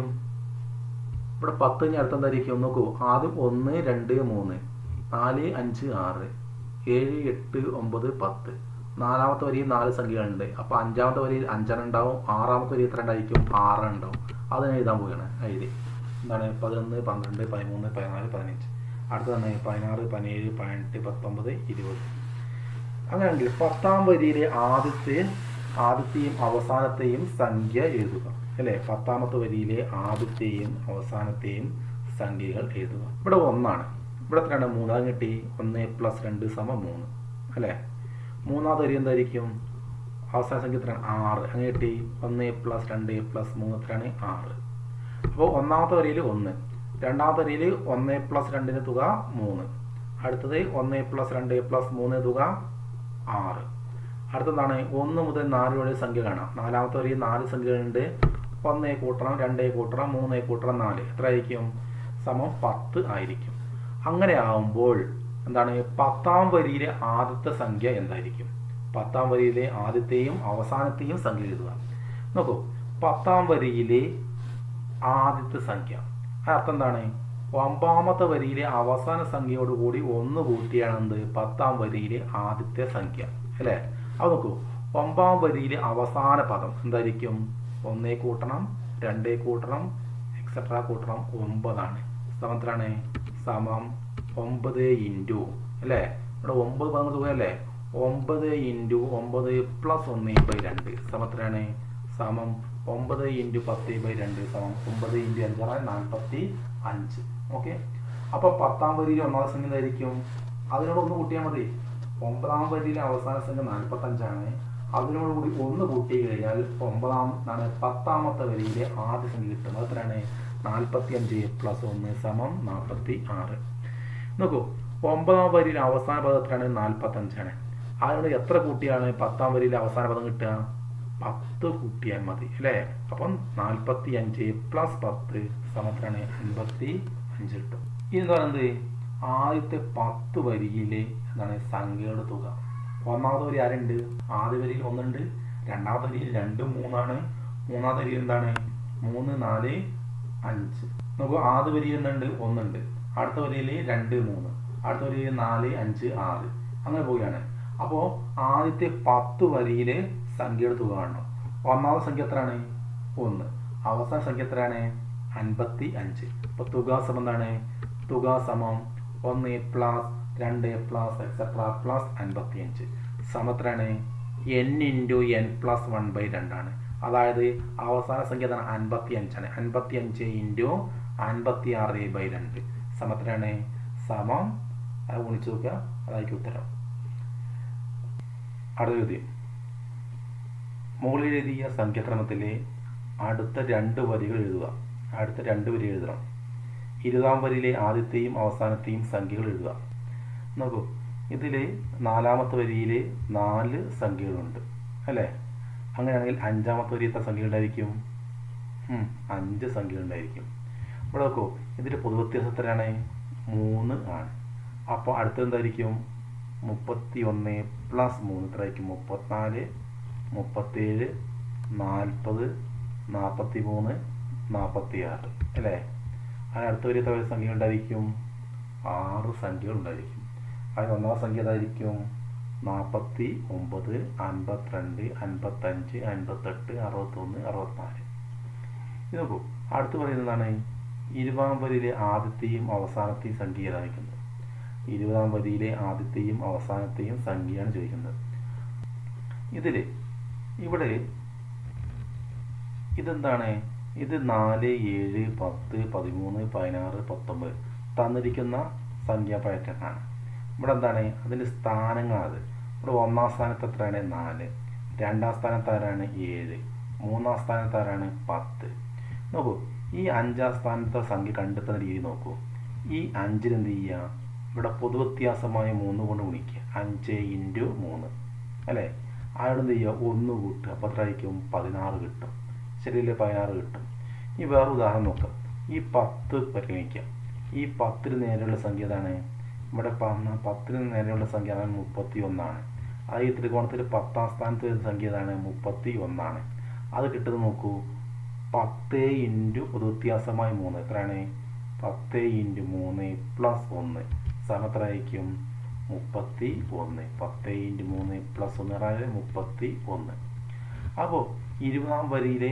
ഇവിടെ പത്ത് കഴിഞ്ഞ അടുത്ത എന്തായിരിക്കും നോക്കൂ ആദ്യം ഒന്ന് രണ്ട് മൂന്ന് നാല് അഞ്ച് ആറ് ഏഴ് എട്ട് ഒമ്പത് പത്ത് നാലാമത്തെ വരിയിൽ നാല് സംഖ്യകളുണ്ട് അപ്പോൾ അഞ്ചാമത്തെ വരിയിൽ അഞ്ചെണ്ണം ഉണ്ടാവും ആറാമത്തെ വരിയിൽ എത്ര ഉണ്ടായിരിക്കും ആറ് ഉണ്ടാവും അത് ഞാൻ എഴുതാൻ പോവുകയാണ് എഴുതി എന്താണ് പതിനൊന്ന് പന്ത്രണ്ട് പതിമൂന്ന് പതിനാല് പതിനഞ്ച് അടുത്തതാണ് പതിനാറ് പതിനേഴ് പതിനെട്ട് പത്തൊമ്പത് ഇരുപത് അങ്ങനെയാണെങ്കിൽ പത്താം വരിയിലെ ആദ്യത്തെ ആദ്യത്തെയും അവസാനത്തെയും സംഖ്യ എഴുതുക അല്ലേ പത്താമത്തെ വരിയിലെ ആദ്യത്തെയും അവസാനത്തെയും സംഖ്യകൾ എഴുതുക ഇവിടെ ഒന്നാണ് ഇവിടെ എത്രയാണ് മൂന്നാം കിട്ടി ഒന്ന് പ്ലസ് രണ്ട് സമം മൂന്ന് അല്ലേ മൂന്നാമത്തെ വരി എന്തായിരിക്കും അവസാന സംഖ്യ എത്രയാണ് ആറ് അങ്ങനെ കിട്ടി ഒന്ന് പ്ലസ് രണ്ട് പ്ലസ് മൂന്ന് എത്രയാണ് ആറ് അപ്പോൾ ഒന്നാമത്തെ വരിയിൽ ഒന്ന് രണ്ടാമത്തെ വരിയിൽ ഒന്ന് പ്ലസ് രണ്ടിന് തുക മൂന്ന് അടുത്തത് ഒന്ന് പ്ലസ് രണ്ട് പ്ലസ് മൂന്ന് തുക ആറ് അടുത്തെന്താണ് ഒന്ന് മുതൽ നാല് വരെ സംഖ്യ കാണാം നാലാമത്തെ വരിയിൽ നാല് സംഖ്യകളുണ്ട് ഒന്നേ കൂട്ടണം രണ്ടേ കൂട്ടണം മൂന്നേ കൂട്ടണം നാല് എത്ര ആയിരിക്കും സമം പത്ത് ആയിരിക്കും അങ്ങനെ ആവുമ്പോൾ എന്താണ് പത്താം വരിയിലെ ആദ്യത്തെ സംഖ്യ എന്തായിരിക്കും പത്താം വരിയിലെ ആദ്യത്തെയും അവസാനത്തെയും സംഖ്യ എഴുതുക നോക്കൂ പത്താം വരിയിലെ ആദ്യത്തെ സംഖ്യ അർത്ഥം എന്താണ് ഒമ്പാമത്തെ വരിയിലെ അവസാന സംഖ്യയോട് കൂടി ഒന്ന് കൂട്ടിയാണ് എന്ത് പത്താം വരിയിലെ ആദ്യത്തെ സംഖ്യ അല്ലേ അത് നോക്കൂ ഒമ്പാം വരിയിലെ അവസാന പദം എന്തായിരിക്കും ഒന്നേ കൂട്ടണം രണ്ടേ കൂട്ടണം എക്സെട്ര കൂട്ടണം ഒമ്പതാണ് സമത്തിലാണ് സമം ഒമ്പത് ഇൻറ്റു അല്ലേ ഇവിടെ ഒമ്പത് പദങ്ങൾ തുകയല്ലേ ഒമ്പത് ഇൻറ്റു ഒമ്പത് പ്ലസ് ഒന്ന് ബൈ രണ്ട് സമത്തിലാണ് സമം ഒമ്പത് ഇൻറ്റു പത്ത് ബൈ രണ്ട് സമം ഒമ്പത് ഇൻറ്റു അഞ്ചാറ് നാൽപ്പത്തി അഞ്ച് ഓക്കെ അപ്പോൾ പത്താം വരിയിൽ ഒന്നാമത്തെ സംഖ്യ എന്തായിരിക്കും അതിനോട് ഒന്ന് കൂട്ടിയാൽ മതി ഒമ്പതാം വരിയിലെ അവസാന സംഖ്യ നാൽപ്പത്തഞ്ചാണ് അതിനോട് കൂടി ഒന്ന് കൂട്ടി കഴിഞ്ഞാൽ ഒമ്പതാം എന്താണ് പത്താമത്തെ വരിയിലെ ആദ്യ സംഖ്യ കിട്ടും അത് എത്രയാണ് നാൽപ്പത്തി അഞ്ച് പ്ലസ് ഒന്ന് സമം നാൽപ്പത്തി ആറ് നോക്കൂ ഒമ്പതാം വരിയിലെ അവസാന പദം എത്രയാണ് നാൽപ്പത്തഞ്ചാണ് അതിനോട് എത്ര കൂട്ടിയാണ് പത്താം വരിയിലെ അവസാന പദം കിട്ടുക പത്ത് കൂട്ടിയാൽ മതി അല്ലേ അപ്പം നാൽപ്പത്തി അഞ്ച് പ്ലസ് പത്ത് സമത്തിലാണ് അൻപത്തി അഞ്ച് കിട്ടും ഇനി എന്ന് പറയുന്നത് ആദ്യത്തെ പത്ത് വരിയിലെ എന്താണ് സംഖ്യയുടെ തുക ഒന്നാമത്തെ വരി ആരുണ്ട് ആദ്യ വരിയിൽ ഒന്നുണ്ട് രണ്ടാമത്തെ വരിയിൽ രണ്ട് മൂന്നാണ് മൂന്നാമത്തെ വരിയിൽ എന്താണ് മൂന്ന് നാല് അഞ്ച് നോക്കൂ ആദ്യ വരിയിൽ എന്തുണ്ട് ഒന്നുണ്ട് അടുത്ത വരിയിൽ രണ്ട് മൂന്ന് അടുത്ത വരിയിൽ നാല് അഞ്ച് ആറ് അങ്ങനെ പോവുകയാണ് അപ്പോൾ ആദ്യത്തെ പത്ത് വരിയിലെ സംഖ്യയുടെ തുക കാണണം ഒന്നാമത്തെ സംഖ്യ എത്രയാണ് ഒന്ന് അവസാന സംഖ്യ എത്രയാണ് അൻപത്തി അഞ്ച് അപ്പോൾ തുക സമം എന്താണ് തുക സമം ഒന്ന് പ്ലസ് രണ്ട് പ്ലസ് എക്സെട്ര പ്ലസ് അൻപത്തി അഞ്ച് സമത്രയാണ് n into N plus one by രണ്ടാണ് അതായത് അവസാന സംഖ്യ എന്താണ് അൻപത്തി അഞ്ചാണ് അൻപത്തി അഞ്ച് ഇൻറ്റു അൻപത്തി ആറ് ബൈ രണ്ട് സമത്രയാണ് സമം അത് ഗുണിച്ച് നോക്കുക അതായിരിക്കും ഉത്തരം അടുത്ത ചോദ്യം മുകളിൽ എഴുതിയ സംഖ്യാക്രമത്തിലെ അടുത്ത രണ്ട് വരികൾ എഴുതുക അടുത്ത രണ്ട് വരി എഴുതണം ഇരുപതാം വരിയിലെ ആദ്യത്തെയും അവസാനത്തെയും സംഖ്യകൾ എഴുതുക നോക്കൂ ഇതിൽ നാലാമത്തെ വരിയിൽ നാല് സംഖ്യകളുണ്ട് അല്ലേ അങ്ങനെയാണെങ്കിൽ അഞ്ചാമത്തെ വരി എത്ര സംഖ്യ ഉണ്ടായിരിക്കും ഉം, അഞ്ച് സംഖ്യ ഉണ്ടായിരിക്കും ഇവിടെ നോക്കൂ ഇതിൻ്റെ പൊതുവ്യത്യാസം എത്രയാണ് മൂന്ന് ആണ് അപ്പോൾ അടുത്തത് എന്തായിരിക്കും മുപ്പത്തി ഒന്ന് പ്ലസ് മൂന്ന് എത്രയായിരിക്കും മുപ്പത്തിനാല് മുപ്പത്തേഴ് നാൽപ്പത് നാൽപ്പത്തി മൂന്ന് നാൽപ്പത്തി ആറ് അല്ലേ അതിന് അടുത്ത വരി എത്ര സംഖ്യ ഉണ്ടായിരിക്കും ആറ് സംഖ്യകൾ ഉണ്ടായിരിക്കും അതിന് ഒന്നാം സംഖ്യ ഏതായിരിക്കും നാൽപ്പത്തി ഒമ്പത് അൻപത്തിരണ്ട് അൻപത്തഞ്ച് അൻപത്തെട്ട് അറുപത്തൊന്ന് അറുപത്തിനാല് ഇത് നോക്കൂ അടുത്ത് പറയുന്നതാണ് ഇരുപതാം വരിയിലെ ആദ്യത്തെയും അവസാനത്തെയും സംഖ്യ ഏതായിരിക്കുന്നത് ഇരുപതാം വരിയിലെ ആദ്യത്തെയും അവസാനത്തെയും സംഖ്യയാണ് ചോദിക്കുന്നത് ഇതിൽ ഇവിടെ ഇതെന്താണ് ഇത് നാല് ഏഴ് പത്ത് പതിമൂന്ന് പതിനാറ് പത്തൊമ്പത് തന്നിരിക്കുന്ന സംഖ്യാ പാറ്റേൺ ആണ് ഇവിടെ എന്താണ് അതിൻ്റെ സ്ഥാനങ്ങളത് ഇവിടെ ഒന്നാം സ്ഥാനത്ത് എത്രയാണ് നാല് രണ്ടാം സ്ഥാനത്ത് ആരാണ് ഏഴ് മൂന്നാം സ്ഥാനത്ത് ആരാണ് പത്ത് നോക്കൂ ഈ അഞ്ചാം സ്ഥാനത്തെ സംഖ്യ കണ്ടെത്തുന്ന രീതി നോക്കൂ ഈ അഞ്ചിന് എന്ത് ചെയ്യുക ഇവിടെ പൊതുവ്യത്യാസമായ മൂന്ന് കൊണ്ട് ഗുണിക്കുക അഞ്ച് ഇൻറ്റു മൂന്ന് അല്ലേ അയാൾ എന്ത് ചെയ്യുക ഒന്ന് കൂട്ടുക അപ്പോൾ എത്ര ആയിരിക്കും പതിനാറ് കിട്ടും ശരിയല്ലേ പതിനാറ് കിട്ടും ഈ വേറെ ഉദാഹരണം നോക്കാം ഈ പത്ത് പരിഗണിക്കാം ഈ പത്തിന് നേരെയുള്ള സംഖ്യ ഏതാണ് ഇവിടെ പറഞ്ഞ പത്തിന് നേരെയുള്ള സംഖ്യ ആണ് മുപ്പത്തി ഒന്നാണ് അത് ഈ ത്രികോണത്തിൽ പത്താം സ്ഥാനത്ത് വരുന്ന സംഖ്യ ഏതാണ് മുപ്പത്തി ഒന്നാണ് അത് കിട്ടുന്നത് നോക്കൂ പത്ത് ഇൻറ്റു പൊതുവ്യത്യാസമായ മൂന്ന് എത്രയാണ് പത്ത് ഇൻറ്റു മൂന്ന് പ്ലസ് ഒന്ന് സമത്രമായിരിക്കും മുപ്പത്തി ഒന്ന് പത്ത് ഇൻറ്റു മൂന്ന് പ്ലസ് ഒന്ന് അതായത് മുപ്പത്തി ഒന്ന് അപ്പോൾ ഇരുപതാം വരിയിലെ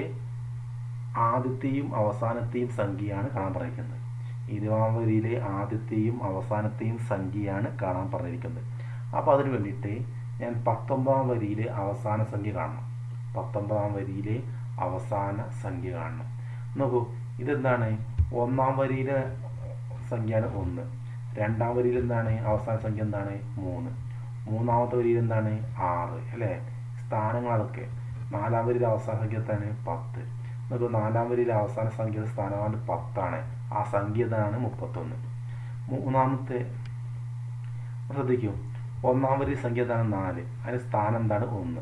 ആദ്യത്തെയും അവസാനത്തെയും സംഖ്യയാണ് കാണാൻ പറഞ്ഞിരിക്കുന്നത് ഇരുപതാം വരിയിലെ ആദ്യത്തെയും അവസാനത്തെയും സംഖ്യയാണ് കാണാൻ പറഞ്ഞിരിക്കുന്നത് അപ്പോൾ അതിന് വേണ്ടിയിട്ട് ഞാൻ പത്തൊമ്പതാം വരിയിലെ അവസാന സംഖ്യ കാണണം പത്തൊമ്പതാം വരിയിലെ അവസാന സംഖ്യ കാണണം നോക്കൂ ഇതെന്താണ് ഒന്നാം വരിയിലെ സംഖ്യയാണ് ഒന്ന് രണ്ടാം വരിയിൽ എന്താണ് അവസാന സംഖ്യ എന്താണ് മൂന്ന് മൂന്നാമത്തെ വരിയിൽ എന്താണ് ആറ് അല്ലേ സ്ഥാനങ്ങൾ അതൊക്കെ നാലാം വരിയിലെ അവസാന സംഖ്യ എന്താണ് പത്ത് നോക്കൂ നാലാം വരിയിലെ അവസാന സംഖ്യയുടെ സ്ഥാനമാണ് പത്താണ് ആ സംഖ്യ ഇതാണ് മുപ്പത്തൊന്ന് മൂന്നാമത്തെ ശ്രദ്ധിക്കൂ ഒന്നാം വരി സംഖ്യ എന്താണ് നാല് അതിന് സ്ഥാനം എന്താണ് ഒന്ന്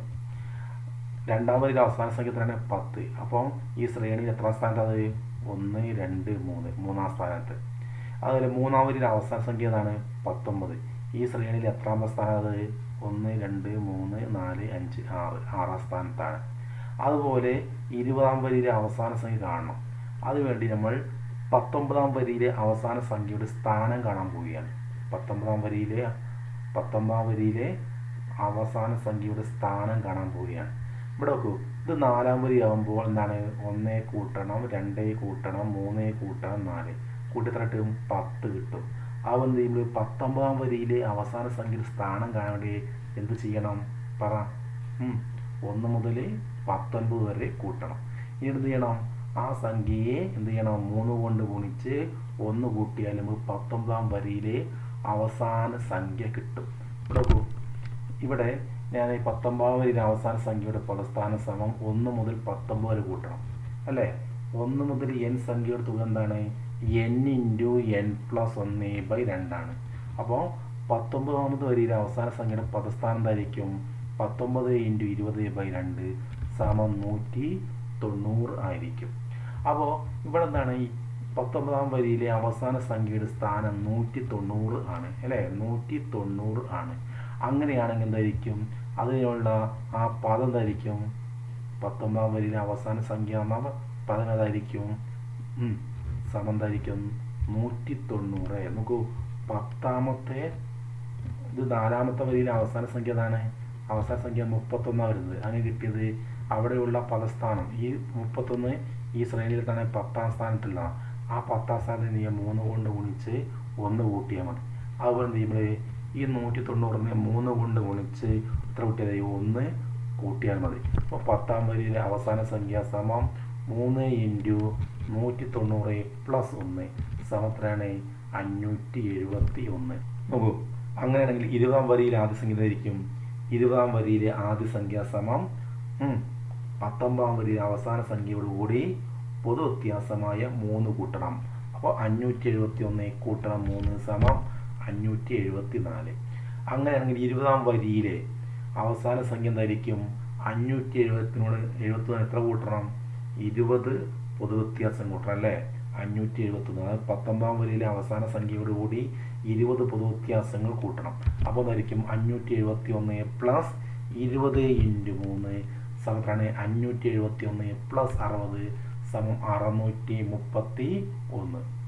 രണ്ടാം വരിയിലെ അവസാന സംഖ്യ എത്രയാണ് പത്ത് അപ്പം ഈ ശ്രേണിയിൽ എത്ര സ്ഥാനത്ത് അത് ഒന്ന് രണ്ട് മൂന്ന് മൂന്നാം സ്ഥാനത്ത് അതുപോലെ മൂന്നാം വരിയിലെ അവസാന സംഖ്യ ഏതാണ് പത്തൊമ്പത് ഈ ശ്രേണിയിൽ എത്രാമത്തെ സ്ഥാനം അത് ഒന്ന് രണ്ട് മൂന്ന് നാല് അഞ്ച് ആറ് ആറാം സ്ഥാനത്താണ് അതുപോലെ ഇരുപതാം വരിയിലെ അവസാന സംഖ്യ കാണണം അതുവേണ്ടി നമ്മൾ പത്തൊമ്പതാം വരിയിലെ അവസാന സംഖ്യയുടെ സ്ഥാനം കാണാൻ പോവുകയാണ് പത്തൊമ്പതാം വരിയിലെ പത്തൊമ്പതാം വരിയിലെ അവസാന സംഖ്യയുടെ സ്ഥാനം കാണാൻ പോവുകയാണ് ഇവിടെ നോക്കൂ ഇത് നാലാം വരി ആകുമ്പോൾ എന്താണ് ഒന്നേ കൂട്ടണം രണ്ടേ കൂട്ടണം മൂന്നേ കൂട്ടണം നാല് കൂട്ടിത്തരട്ടും പത്ത് കിട്ടും അപ്പോൾ എന്ത് ചെയ്യുമ്പോൾ പത്തൊമ്പതാം വരിയിലെ അവസാന സംഖ്യയുടെ സ്ഥാനം കാണാൻ വേണ്ടി എന്ത് ചെയ്യണം പറ ഉം. ഒന്ന് മുതൽ പത്തൊൻപത് വരെ കൂട്ടണം ഇനി എന്ത് ചെയ്യണം ആ സംഖ്യയെ എന്ത് ചെയ്യണം മൂന്ന് കൊണ്ട് ഗുണിച്ച് ഒന്ന് കൂട്ടിയാൽ നമുക്ക് പത്തൊമ്പതാം വരിയിലെ അവസാന സംഖ്യ കിട്ടും ഇവിടെ നോക്കൂ ഇവിടെ ഞാൻ ഈ പത്തൊമ്പതാം വരിയിലെ അവസാന സംഖ്യയുടെ പദസ്ഥാന സമം ഒന്ന് മുതൽ പത്തൊമ്പത് വരെ കൂട്ടണം അല്ലേ ഒന്ന് മുതൽ എൻ സംഖ്യയുടെ തുക എന്താണ് എൻ ഇൻറ്റു എൻ പ്ലസ് ഒന്ന് ബൈ രണ്ടാണ് അപ്പോൾ പത്തൊമ്പതാമത് വരിയിലെ അവസാന സംഖ്യയുടെ പദസ്ഥാനം എന്തായിരിക്കും പത്തൊമ്പത് ഇൻറ്റു ഇരുപത് ബൈ രണ്ട് സമം നൂറ്റി തൊണ്ണൂറ് ആയിരിക്കും അപ്പോൾ ഇവിടെ എന്താണ് ഈ പത്തൊമ്പതാം വരിയിലെ അവസാന സംഖ്യയുടെ സ്ഥാനം നൂറ്റി തൊണ്ണൂറ് ആണ് അല്ലേ നൂറ്റി തൊണ്ണൂറ് ആണ് അങ്ങനെയാണെങ്കിൽ എന്തായിരിക്കും അതിനുള്ള ആ പദം എന്തായിരിക്കും പത്തൊമ്പതാം വരിയിലെ അവസാന സംഖ്യ എന്ന പദം ഏതായിരിക്കും ഉം, സമം എന്തായിരിക്കും നൂറ്റി തൊണ്ണൂറ് നോക്കൂ പത്താമത്തെ ഇത് നാലാമത്തെ വരിയിലെ അവസാന സംഖ്യ ഏതാണ് അവസാന സംഖ്യ മുപ്പത്തൊന്നാണ് വരുന്നത് അങ്ങനെ കിട്ടിയത് അവിടെയുള്ള പദസ്ഥാനം ഈ മുപ്പത്തൊന്ന് ഈ ശ്രേണിയിൽ തന്നെ പത്താം സ്ഥാനത്തുള്ള ആ പത്താം സ്ഥാനത്ത് നീ മൂന്ന് കൊണ്ട് ഗുണിച്ച് ഒന്ന് കൂട്ടിയാൽ മതി അതുപോലെ എന്ത് ചെയ്യുമ്പോൾ ഈ നൂറ്റി തൊണ്ണൂറിനെ മൂന്ന് കൊണ്ട് ഗുണിച്ച് എത്ര കൂട്ടിയാൽ ഒന്ന് കൂട്ടിയാൽ മതി അപ്പോൾ പത്താം വരിയിലെ അവസാന സംഖ്യ സമം മൂന്ന് ഇൻറ്റു നൂറ്റി തൊണ്ണൂറ് പ്ലസ് ഒന്ന് സമത്രയാണ് അഞ്ഞൂറ്റി എഴുപത്തി ഒന്ന് നോക്കൂ അങ്ങനെയാണെങ്കിൽ ഇരുപതാം വരിയിലെ ആദ്യ സംഖ്യ എന്തായിരിക്കും ഇരുപതാം വരിയിലെ ആദ്യ സംഖ്യ സമം ഉം, പത്തൊമ്പതാം വരിയിലെ അവസാന സംഖ്യയോടുകൂടി പൊതു വ്യത്യാസമായ മൂന്ന് കൂട്ടണം അപ്പോൾ അഞ്ഞൂറ്റി എഴുപത്തി ഒന്ന് കൂട്ടണം മൂന്ന് സമം അഞ്ഞൂറ്റി എഴുപത്തി നാല് അങ്ങനെയാണെങ്കിൽ ഇരുപതാം വരിയിലെ അവസാന സംഖ്യ എന്തായിരിക്കും അഞ്ഞൂറ്റി എഴുപത്തിനോട് എഴുപത്തി എത്ര കൂട്ടണം ഇരുപത് പൊതുവ്യത്യാസം കൂട്ടണം അല്ലേ അഞ്ഞൂറ്റി എഴുപത്തൊന്ന് അതായത് പത്തൊമ്പതാം വരിയിലെ അവസാന സംഖ്യയോടുകൂടി ഇരുപത് പൊതുവ്യത്യാസങ്ങൾ കൂട്ടണം അപ്പോൾ എന്തായിരിക്കും അഞ്ഞൂറ്റി എഴുപത്തി ഒന്ന് പ്ലസ് ഇരുപത് ഇൻറ്റു മൂന്ന് സമത്താണ് അഞ്ഞൂറ്റി എഴുപത്തി ഒന്ന് പ്ലസ് അറുപത് സമം അറുന്നൂറ്റി മുപ്പത്തി ഒന്ന്